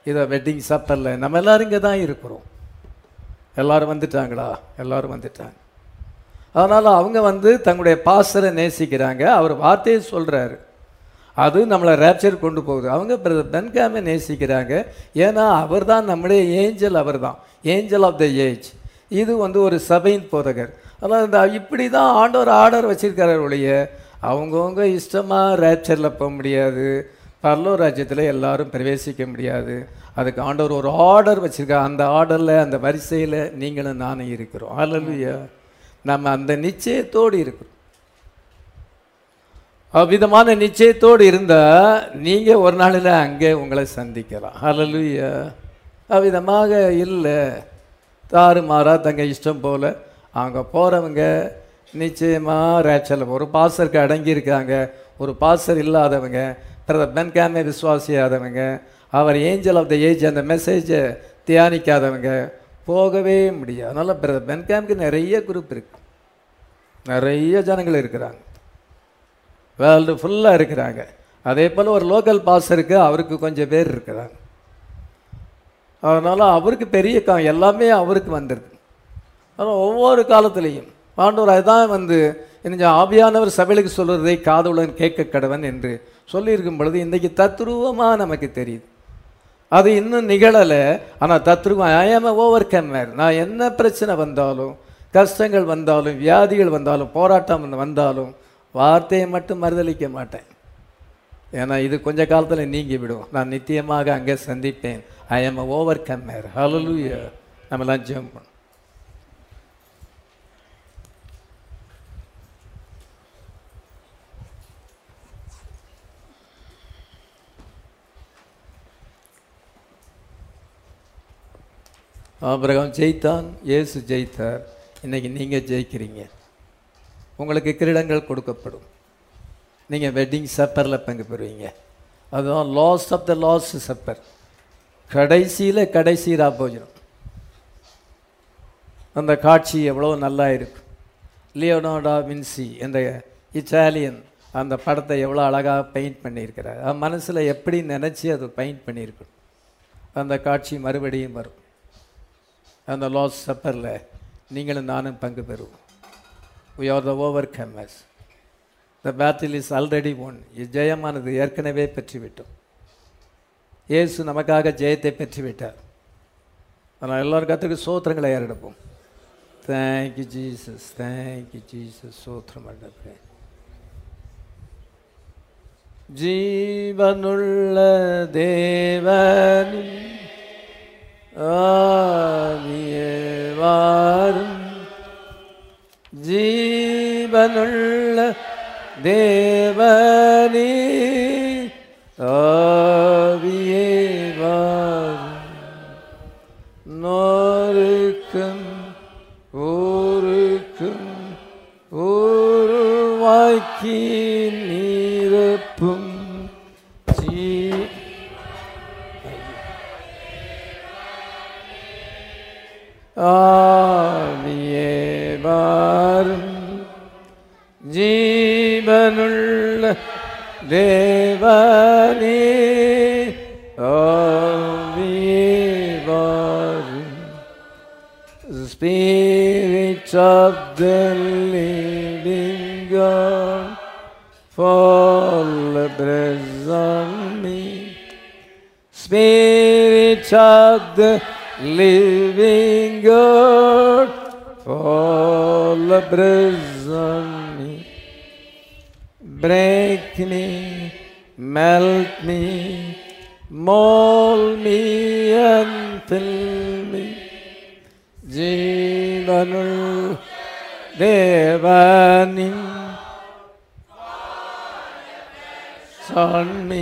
இதை வெட்டிங் சப்பரில் நம்ம எல்லாரும் இங்கே தான் இருக்கிறோம் எல்லாரும் வந்துட்டாங்களா எல்லாரும் வந்துட்டாங்க அதனால் அவங்க வந்து தங்களுடைய பாசரை நேசிக்கிறாங்க அவர் வார்த்தையை சொல்கிறாரு அது நம்மளை ரேப்சர் கொண்டு போகுது அவங்க பிரதர் பென்காமை நேசிக்கிறாங்க ஏன்னா அவர் தான் நம்முடைய ஏஞ்சல் அவர் தான் ஏஞ்சல் ஆஃப் த ஏஜ் இது வந்து ஒரு சபையின் போதகர் ஆனால் இந்த இப்படி தான் ஆண்டவர் ஆர்டர் வச்சிருக்காரு ஒழிய அவங்கவுங்க இஷ்டமாக ரேப்சரில் போக முடியாது பரலோ ராஜ்யத்தில் எல்லாரும் பிரவேசிக்க முடியாது அதுக்கு ஆண்டவர் ஒரு ஆர்டர் வச்சிருக்காரு அந்த ஆர்டரில் அந்த வரிசையில் நீங்களும் நானும் இருக்கிறோம் அல்லையா நம்ம அந்த நிச்சயத்தோடு இருக்கிறோம் அவ்விதமான நிச்சயத்தோடு இருந்தால் நீங்கள் ஒரு நாளில் அங்கே உங்களை சந்திக்கலாம் ஹalleluya அவ்விதமாக இல்லை தாறுமாறா தங்க இஷ்டம் போல் அங்கே போகிறவங்க நிச்சயமாக ரேச்சல் ஒரு பாசருக்கு அடங்கியிருக்காங்க ஒரு பாசர் இல்லாதவங்க பிரதர் பென்காமே விசுவாசியாதவங்க அவர் ஏஞ்சல் ஆஃப் த ஏஜ் அந்த மெசேஜை தியானிக்காதவங்க போகவே முடியாது அதனால் பிரதர் பென்காமுக்கு நிறைய குரூப் இருக்கு நிறைய ஜனங்கள் இருக்கிறாங்க வேர்ல்டு ஃபுல்லாக இருக்கிறாங்க அதே போல் ஒரு லோக்கல் பாஸருக்கு அவருக்கு கொஞ்சம் பேர் இருக்கிறாங்க அதனால் அவருக்கு பெரிய கா எல்லாமே அவருக்கு வந்துடுது ஆனால் ஒவ்வொரு காலத்துலேயும் ஆண்டவர் அதுதான் வந்து இந்த ஆவியானவர் சபைகளுக்கு சொல்வதை காதுடன் கேட்க கடவன் என்று சொல்லியிருக்கும் பொழுது இன்றைக்கி தத்ரூபமாக நமக்கு தெரியுது அது இன்னும் நிகழலை ஆனால் தத்ரூபம் ஐஎம் ஓவர் கம்மர் நான் என்ன பிரச்சனை வந்தாலும் கஷ்டங்கள் வந்தாலும் வியாதிகள் வந்தாலும் போராட்டம் வந்தாலும் வார்த்தையை மட்டும் மறுதளிக்க மாட்டேன் ஏன்னா இது கொஞ்ச காலத்தில் நீங்கி விடும் நான் நித்தியமாக அங்கே சந்திப்பேன் ஐ எம் ஓவர் கம்மர் ஹalleluya நம்ம லஞ்சம் பண்ணோம் ஆபிரகாம் ஜெயித்தான் இயேசு ஜெயித்தார் இன்னைக்கு நீங்கள் ஜெயிக்கிறீங்க உங்களுக்கு கிரீடங்கள் கொடுக்கப்படும் நீங்கள் வெட்டிங் சப்பரில் பங்கு பெறுவீங்க அதுதான் last of the last supper கடைசியில் கடைசி ராபோஜனம் அந்த காட்சி எவ்வளோ நல்லா இருக்கும் லியோனோடா வின்சி என்ற இத்தாலியன் அந்த படத்தை எவ்வளோ அழகாக பெயிண்ட் பண்ணியிருக்கிறார் அவன் மனசில் எப்படி நினச்சி அதை பெயிண்ட் பண்ணியிருக்கணும் அந்த காட்சி மறுபடியும் வரும் அந்த லாஸ் சப்பரில் நீங்களும் நானும் பங்கு பெறுவோம் we are the overcomers the battle is already won ஜெயமானது ஏற்கனவே பெற்றுவிட்டோம் இயேசு நமக்காக ஜெயத்தை பெற்றுவிட்டார் ஆனால் எல்லாரும் கற்றுக்கு சோத்திரங்களை ஏறெடுப்போம் தேங்க்யூ ஜீசஸ் தேங்க்யூ ஜீசஸ் சோத்திரம் அடப்பே ஜீவனுள்ள தேவனின் ஆவியே வாரும் ஜீவனுள்ள தேவனே ஆவியே வாரும் நோருக்கும் ஊருக்கும் உருவாக்கி நீரப்பும் ஜீ ஆவியே வாரும் ஜீவனுள்ள தேவனே ஆவியே வாரும் Spirit of the living God, fall abreast on me. Spirit of the living God, fall abreast on me. Break me, melt me, mold me and fill me. ஜீவனுள் தேவனின் on me,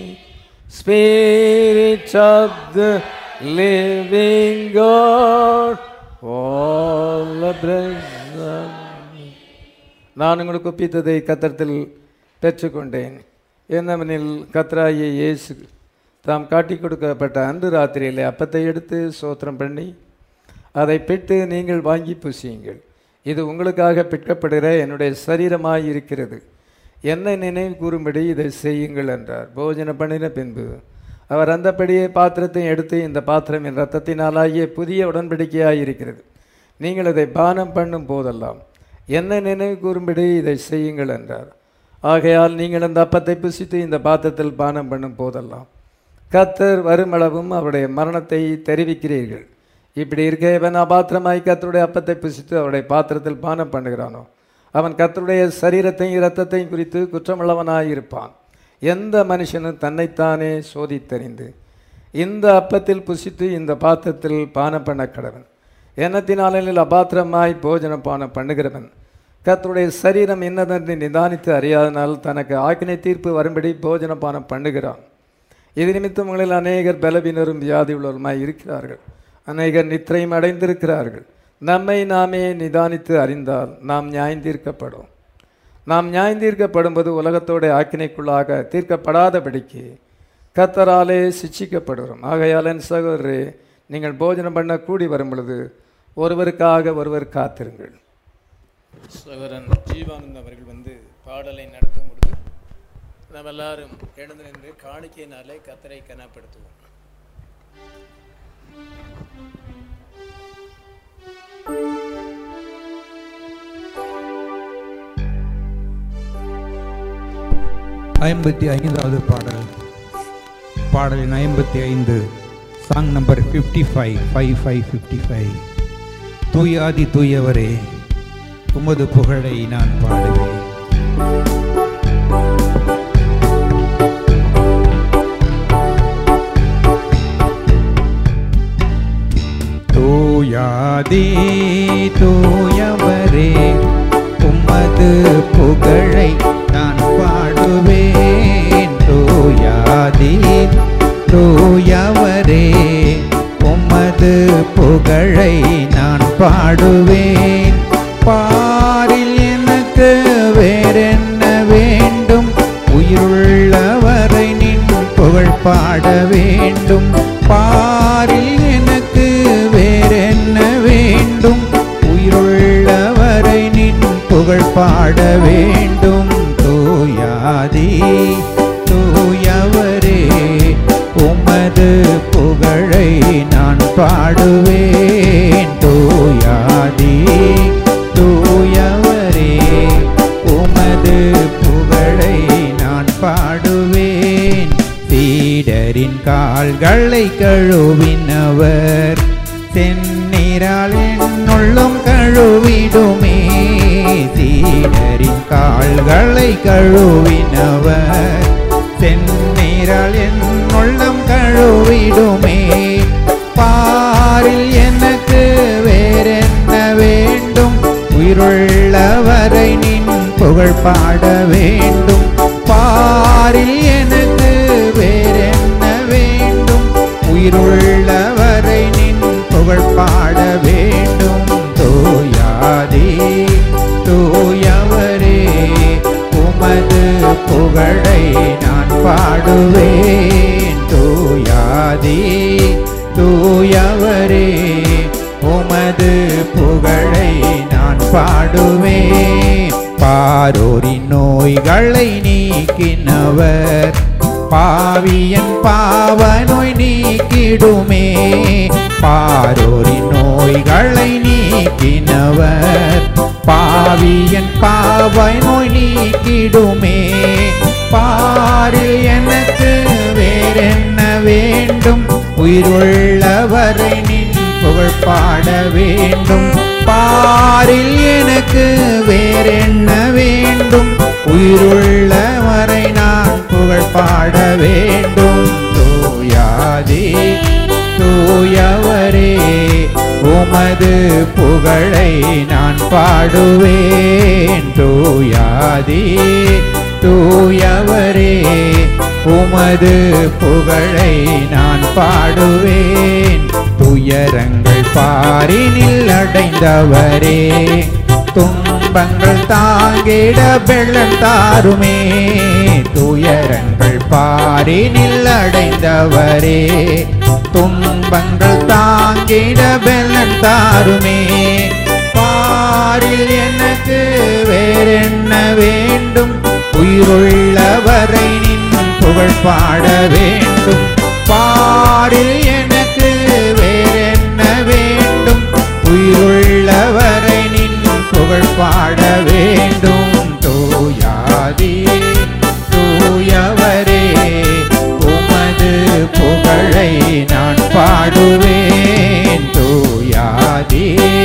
Spirit of the living God, all abreast on me. நான் உங்களுக்கு ஒப்பித்ததை கத்தரத்தில் பெற்றுக்கொண்டேன் என்னவெனில் கத்ராய இயேசு தாம் காட்டி கொடுக்கப்பட்ட அன்று ராத்திரியிலே அப்பத்தை எடுத்து சோத்திரம் பண்ணி அதை பிட்டு நீங்கள் வாங்கி புசியுங்கள் இது உங்களுக்காக பிற்கப்படுகிற என்னுடைய சரீரமாய் இருக்கிறது என்னை நினைவு கூறும்படி இதை செய்யுங்கள் என்றார் போஜனம் பண்ணின பின்பு அவர் அந்தபடியே பாத்திரத்தையும் எடுத்து இந்த பாத்திரம் என் ரத்தத்தினாலாகிய புதிய உடன்படிக்கையாக இருக்கிறது நீங்கள் இதை பானம் பண்ணும் போதெல்லாம் என்ன நினைவு கூறும்படி இதை செய்யுங்கள் என்றார் ஆகையால் நீங்கள் அந்த அப்பத்தை புசித்து இந்த பாத்திரத்தில் பானம் பண்ணும் போதெல்லாம் கத்தர் வருமளவும் அவருடைய மரணத்தை தெரிவிக்கிறீர்கள் இப்படி இருக்க இவன் அபாத்திரமாய் கத்தருடைய அப்பத்தை புசித்து அவருடைய பாத்திரத்தில் பானம் பண்ணுகிறானோ அவன் கத்தருடைய சரீரத்தையும் இரத்தத்தையும் குறித்து குற்றமுள்ளவனாய் இருப்பான் எந்த மனுஷனும் தன்னைத்தானே சோதித்தறிந்து இந்த அப்பத்தில் புசித்து இந்த பாத்திரத்தில் பானம் பண்ண கடவன் எண்ணத்தினாலில் அபாத்திரமாய் போஜன பானம் பண்ணுகிறவன் கர்த்தருடைய சரீரம் என்னதென்று நிதானித்து அறியாதனால் தனக்கு ஆக்கினை தீர்ப்பு வரும்படி போஜன பானம் பண்ணுகிறான் இது நிமித்தம் உங்களில் அநேகர் பலவீனரும் வியாதி உள்ளவருமாய் இருக்கிறார்கள் அநேகர் நித்திரையும் அடைந்திருக்கிறார்கள் நம்மை நாமே நிதானித்து அறிந்தால் நாம் நியாயந்தீர்க்கப்படும் நாம் நியாயந்தீர்க்கப்படும்போது உலகத்தோட ஆக்கினைக்குள்ளாக தீர்க்கப்படாதபடிக்கு கத்தராலே சிட்சிக்கப்படுகிறோம் ஆகையால் என் சகோதரரே நீங்கள் போஜனம் பண்ண கூடி வரும் பொழுது ஒருவருக்காக ஒருவர் காத்திருங்கள் சகோதரன் ஜீவானந்த் அவர்கள் வந்து பாடலை நடத்தும் பொழுது நாம் எல்லாரும் எழுந்து நின்று காணிக்கையினாலே கத்தரை கனப்படுத்துவோம் ஐம்பத்தி ஐந்தாவது பாடல் பாடலின் ஐம்பத்தி ஐந்து song number fifty five five five fifty five தூயாதி தூயவரே உமது புகழை நான் பாடுவேன் தூயாதி தூயவரே உமது புகழை நான் பாடுவேன் தூயாதி தூயவரே உமது புகழை நான் பாடுவேன் பாரில் எனக்கு வேறென்ன வேண்டும் உயிருள்ளவரை நின் புகழ் பாட வேண்டும் பாரில் எனக்கு வேறென்ன வேண்டும் உயிருள்ளவரை நின் புகழ் பாட வேண்டும் தூயாதி தூயவரே உமது புகழை நான் பாடுவேன் தூயாதி தூயவரே உமது புகழை நான் பாடுவேன் சீடரின் கால்களை கழுவினவர் செந்நிறால் என்னுள்ளும் கழுவிடுமே சீடரின் கால்களை கழுவினவர் செந்நிறால் என்னுள்ளம் கழுவிடுமே பாரில் எனக்கு வேறென்ன வேண்டும் உயிருள்ளவரை நின் புகழ் பாட வேண்டும் பாரில் எனக்கு வேறென்ன வேண்டும் உயிருள்ளவரை நின் புகழ் பாட வேண்டும் தூயாதி தூயவரே உமது புகழை நான் பாடுவேன் தூயாதி தூயவரே உமது புகழை நான் பாடுவேன் பாரோரின் நோய்களை நீக்கினவர் பாவியன் பாவ நோய் நீக்கிடுமே பாரோரின் நோய்களை நீக்கினவர் பாவியன் பாவ நோய் நீக்கிடுமே பாரில் எனக்கு வேறென்ன வேண்டும் உயிருள்ளவரை நின் புகழ் பாட வேண்டும் பாரில் எனக்கு வேறென்ன வேண்டும் உயிருள்ளவரை நான் புகழ் பாட வேண்டும் தூயாதே தூயவரே உமது புகழை நான் பாடுவேன் தூயாதே தூயவரே உமது புகழை நான் பாடுவேன் துயரங்கள் பாரினில் அடைந்தவரே துன்பங்கள் தாங்கிட வெள்ளம் தாருமே துயரங்கள் பாரினில் அடைந்தவரே துன்பங்கள் தாங்கிட வெள்ளம் தாருமே பாரில் எனக்கு வேறென்ன வேண்டும் உயிருள்ளவரை நின் புகழ் பாட வேண்டும் பாரில் எனக்கு வேறென்ன வேண்டும் உயிருள்ளவரை நின் புகழ் பாட வேண்டும் தூயாதி தூயவரே உமது புகழை நான் பாடுவேன் தூயாதி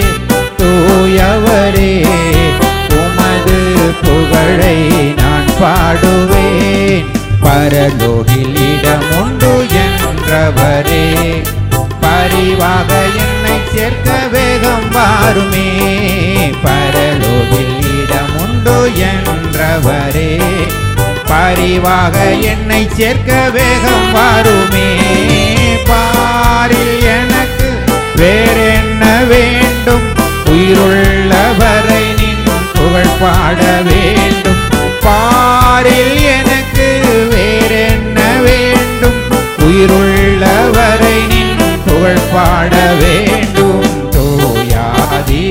தூயவரே உமது புகழை நான் பாடுவேன் பரலோகில் இடமுண்டு என்றவரே பரிவாக என்னை சேர்க்க வேகம் வாருமே பரலோகில் இடமுண்டு என்றவரே பரிவாக என்னை சேர்க்க வேகம் வாருமே பாரில் எனக்கு வேறென்ன வேண்டும் உயிருள்ளவரை நின் புகழ் பாட வேண்டும் பாரில் எனக்கு வேறென்ன வேண்டும் உயிருள்ளவரை நின் புகழ் பாட வேண்டும் தூயாதி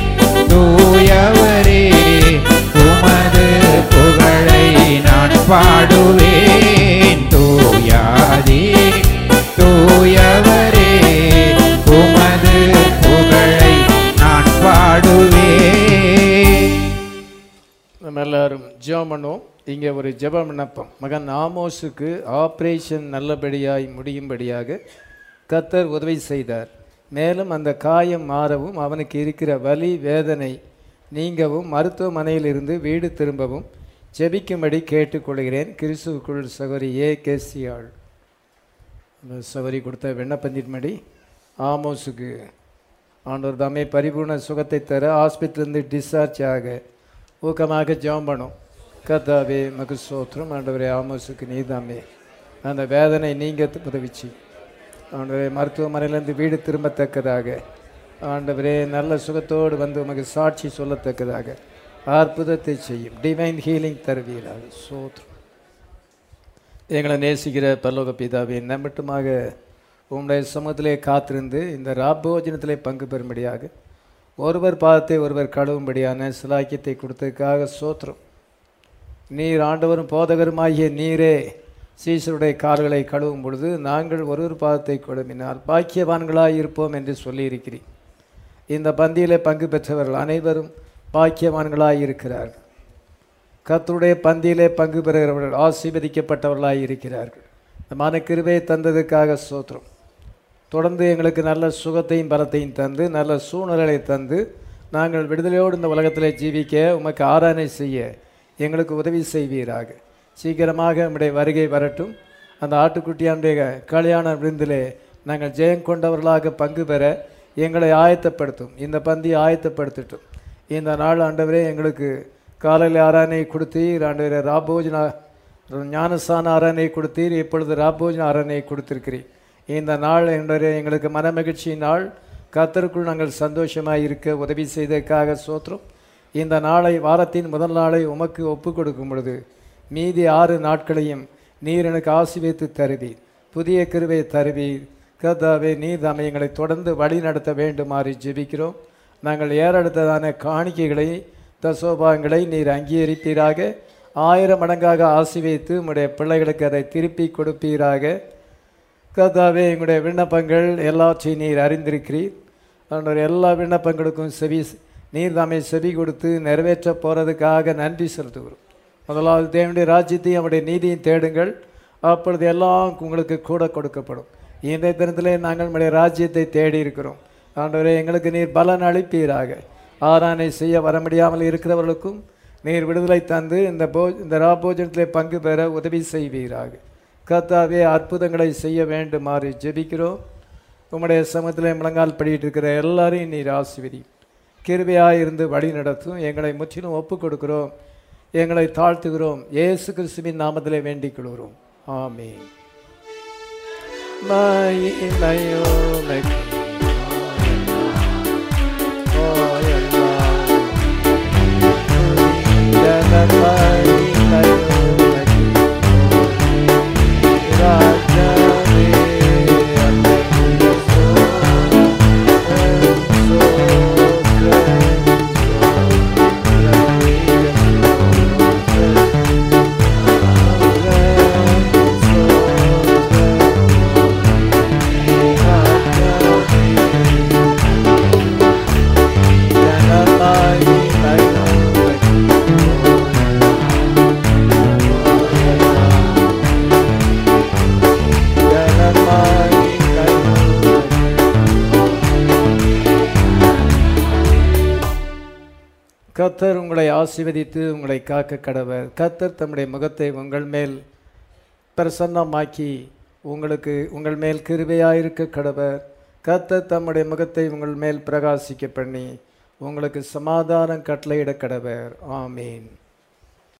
தூயவரே உமது புகழை நான் பாடுவேன் தூயாதி தூயவரே உமது புகழை நான் பாடுவேன் நம்ம எல்லாரும் ஜெபம் பண்ணுவோம் இங்கே ஒரு ஜெப விண்ணப்பம் மகன் ஆமோஸுக்கு ஆப்ரேஷன் நல்லபடியாய் முடியும்படியாக கத்தர் உதவி செய்தார் மேலும் அந்த காயம் மாறவும் அவனுக்கு இருக்கிற வலி வேதனை நீங்கவும் மருத்துவமனையிலிருந்து வீடு திரும்பவும் ஜெபிக்கும்படி கேட்டுக்கொள்கிறேன் கிறிஸ்துவுக்குள் சகோரி ஏ கேசியாள் அந்த சகோரி கொடுத்த விண்ணப்பந்தின்படி ஆமோஸுக்கு ஆண்டவர் தாமே பரிபூர்ண சுகத்தை தர ஹாஸ்பிட்டலேருந்து டிஸ்சார்ஜ் ஆக ஊக்கமாக ஜெபம் பண்ணும் கத்தாவே மகு சோத்திரம் ஆண்டவரே ஆமோஸுக்கு நீதாமே அந்த வேதனை நீங்க உதவிச்சு ஆண்டவரே மருத்துவமனையிலேருந்து வீடு திரும்பத்தக்கதாக ஆண்டவரே நல்ல சுகத்தோடு வந்து உமக்கு சாட்சி சொல்லத்தக்கதாக அற்புதத்தை செய்யும் டிவைன் ஹீலிங் தருவீராக சோத்ரம் எங்களை நேசிக்கிற பல்லோக பிதாவே நம்பட்டுமாக உம்முடைய சமூகத்திலே காத்திருந்து இந்த ராபோஜனத்திலே பங்கு பெறும்படியாக ஒருவர் பாதத்தை ஒருவர் கழுவும்படியான சிலாக்கியத்தை கொடுத்ததுக்காக சோத்திரம் நீர் ஆண்டவரும் போதகருமாகிய நீரே சீசருடைய கால்களை கழுவும் பொழுது நாங்கள் ஒருவர் பாதத்தை கொடுமினால் பாக்கியவான்களாய் இருப்போம் என்று சொல்லியிருக்கிறீர் இந்த பந்தியிலே பங்கு பெற்றவர்கள் அனைவரும் பாக்கியவான்களாய் இருக்கிறார்கள் கர்த்தருடைய பந்தியிலே பங்கு பெறுகிறவர்கள் ஆசீர்வதிக்கப்பட்டவர்களாய் இருக்கிறார்கள் இந்த மனக்கிருபையை தந்ததுக்காக சோத்திரம் தொடர்ந்து எங்களுக்கு நல்ல சுகத்தையும் பலத்தையும் தந்து நல்ல சூழ்நிலையை தந்து நாங்கள் விடுதலையோடு இந்த உலகத்திலே ஜீவிக்க உமக்கு ஆராதனை செய்ய எங்களுக்கு உதவி செய்வீராக சீக்கிரமாக நம்முடைய வருகை வரட்டும் அந்த ஆட்டுக்குட்டியானுடைய கல்யாண விருந்திலே நாங்கள் ஜெயம் கொண்டவர்களாக பங்கு பெற எங்களை ஆயத்தப்படுத்தும் இந்த பந்தி ஆயத்தப்படுத்தட்டும் இந்த நாள் ஆண்டவரே எங்களுக்கு காலையில் ஆராதனை கொடுத்தீர் ஆண்டவரே ராபோஜனா ஞானசான ஆராதனை கொடுத்தீர் இப்பொழுது ராபோஜன ஆராதனை கொடுத்திருக்கிறீர் இந்த நாள் ஆண்டவரே எங்களுக்கு மனமகிழ்ச்சி நாள் கத்தருக்குள் நாங்கள் சந்தோஷமாக இருக்க உதவி செய்ததற்காக சோத்திரம் இந்த நாளை வாரத்தின் முதல் நாளை உமக்கு ஒப்பு கொடுக்கும் பொழுது மீதி ஆறு நாட்களையும் நீர் எனக்கு ஆசிர்வதித்து தருவீர் புதிய கிருவை தருவீர் கர்த்தாவே நீர் தாமே எங்களை தொடர்ந்து வழி நடத்த வேண்டுமாறு ஜெபிக்கிறோம் நாங்கள் ஏறெடுத்ததான காணிக்கைகளை தசோபாங்களை நீர் அங்கீகரிப்பீராக ஆயிரம் மடங்காக ஆசிர்வதித்து உம்முடைய பிள்ளைகளுக்கு அதை திருப்பி கொடுப்பீராக கர்த்தாவே எங்களுடைய விண்ணப்பங்கள் எல்லாவற்றையும் நீர் அறிந்திருக்கிறீர் அவனுடைய எல்லா விண்ணப்பங்களுக்கும் செவி நீர் தாமே செவி கொடுத்து நிறைவேற்ற போகிறதுக்காக நன்றி செலுத்துகிறோம் முதலாவது தேவனுடைய ராஜ்யத்தையும் அவருடைய நீதியும் தேடுங்கள் அப்பொழுது எல்லாம் உங்களுக்கு கூட கொடுக்கப்படும் இன்றைய தினத்திலே நாங்கள் நம்முடைய ராஜ்யத்தை தேடி இருக்கிறோம் ஆண்டவரே எங்களுக்கு நீர் பலன் அளிப்பீராக ஆராதனை செய்ய வர முடியாமல் இருக்கிறவர்களுக்கும் நீர் விடுதலை தந்து இந்த போ இந்த ராபோஜனத்திலே பங்கு பெற உதவி செய்வீராக கர்த்தாவே அற்புதங்களை செய்ய வேண்டுமாறு ஜெபிக்கிறோம் உம்முடைய சமூகத்தில் முழங்கால் படிட்டு இருக்கிற எல்லாரையும் நீர் ஆசிர்வதி கிருபையாக இருந்து வழி நடத்தும் எங்களை முற்றிலும் ஒப்பு கொடுக்கிறோம் எங்களை தாழ்த்துகிறோம் இயேசு கிறிஸ்துவின் நாமத்திலே வேண்டிக் கொள்கிறோம் ஆமென் மகிமையோ கத்தர் உங்களை ஆசீர்வதித்து உங்களை காக்க கடவர் கத்தர் தம்முடைய முகத்தை உங்கள் மேல் பிரசன்னமாக்கி உங்களுக்கு உங்கள் மேல் கிருபையாயிருக்க கடவர் கத்தர் தம்முடைய முகத்தை உங்கள் மேல் பிரகாசிக்க பண்ணி உங்களுக்கு சமாதானம் கட்டளையிட கடவர் ஆமீன்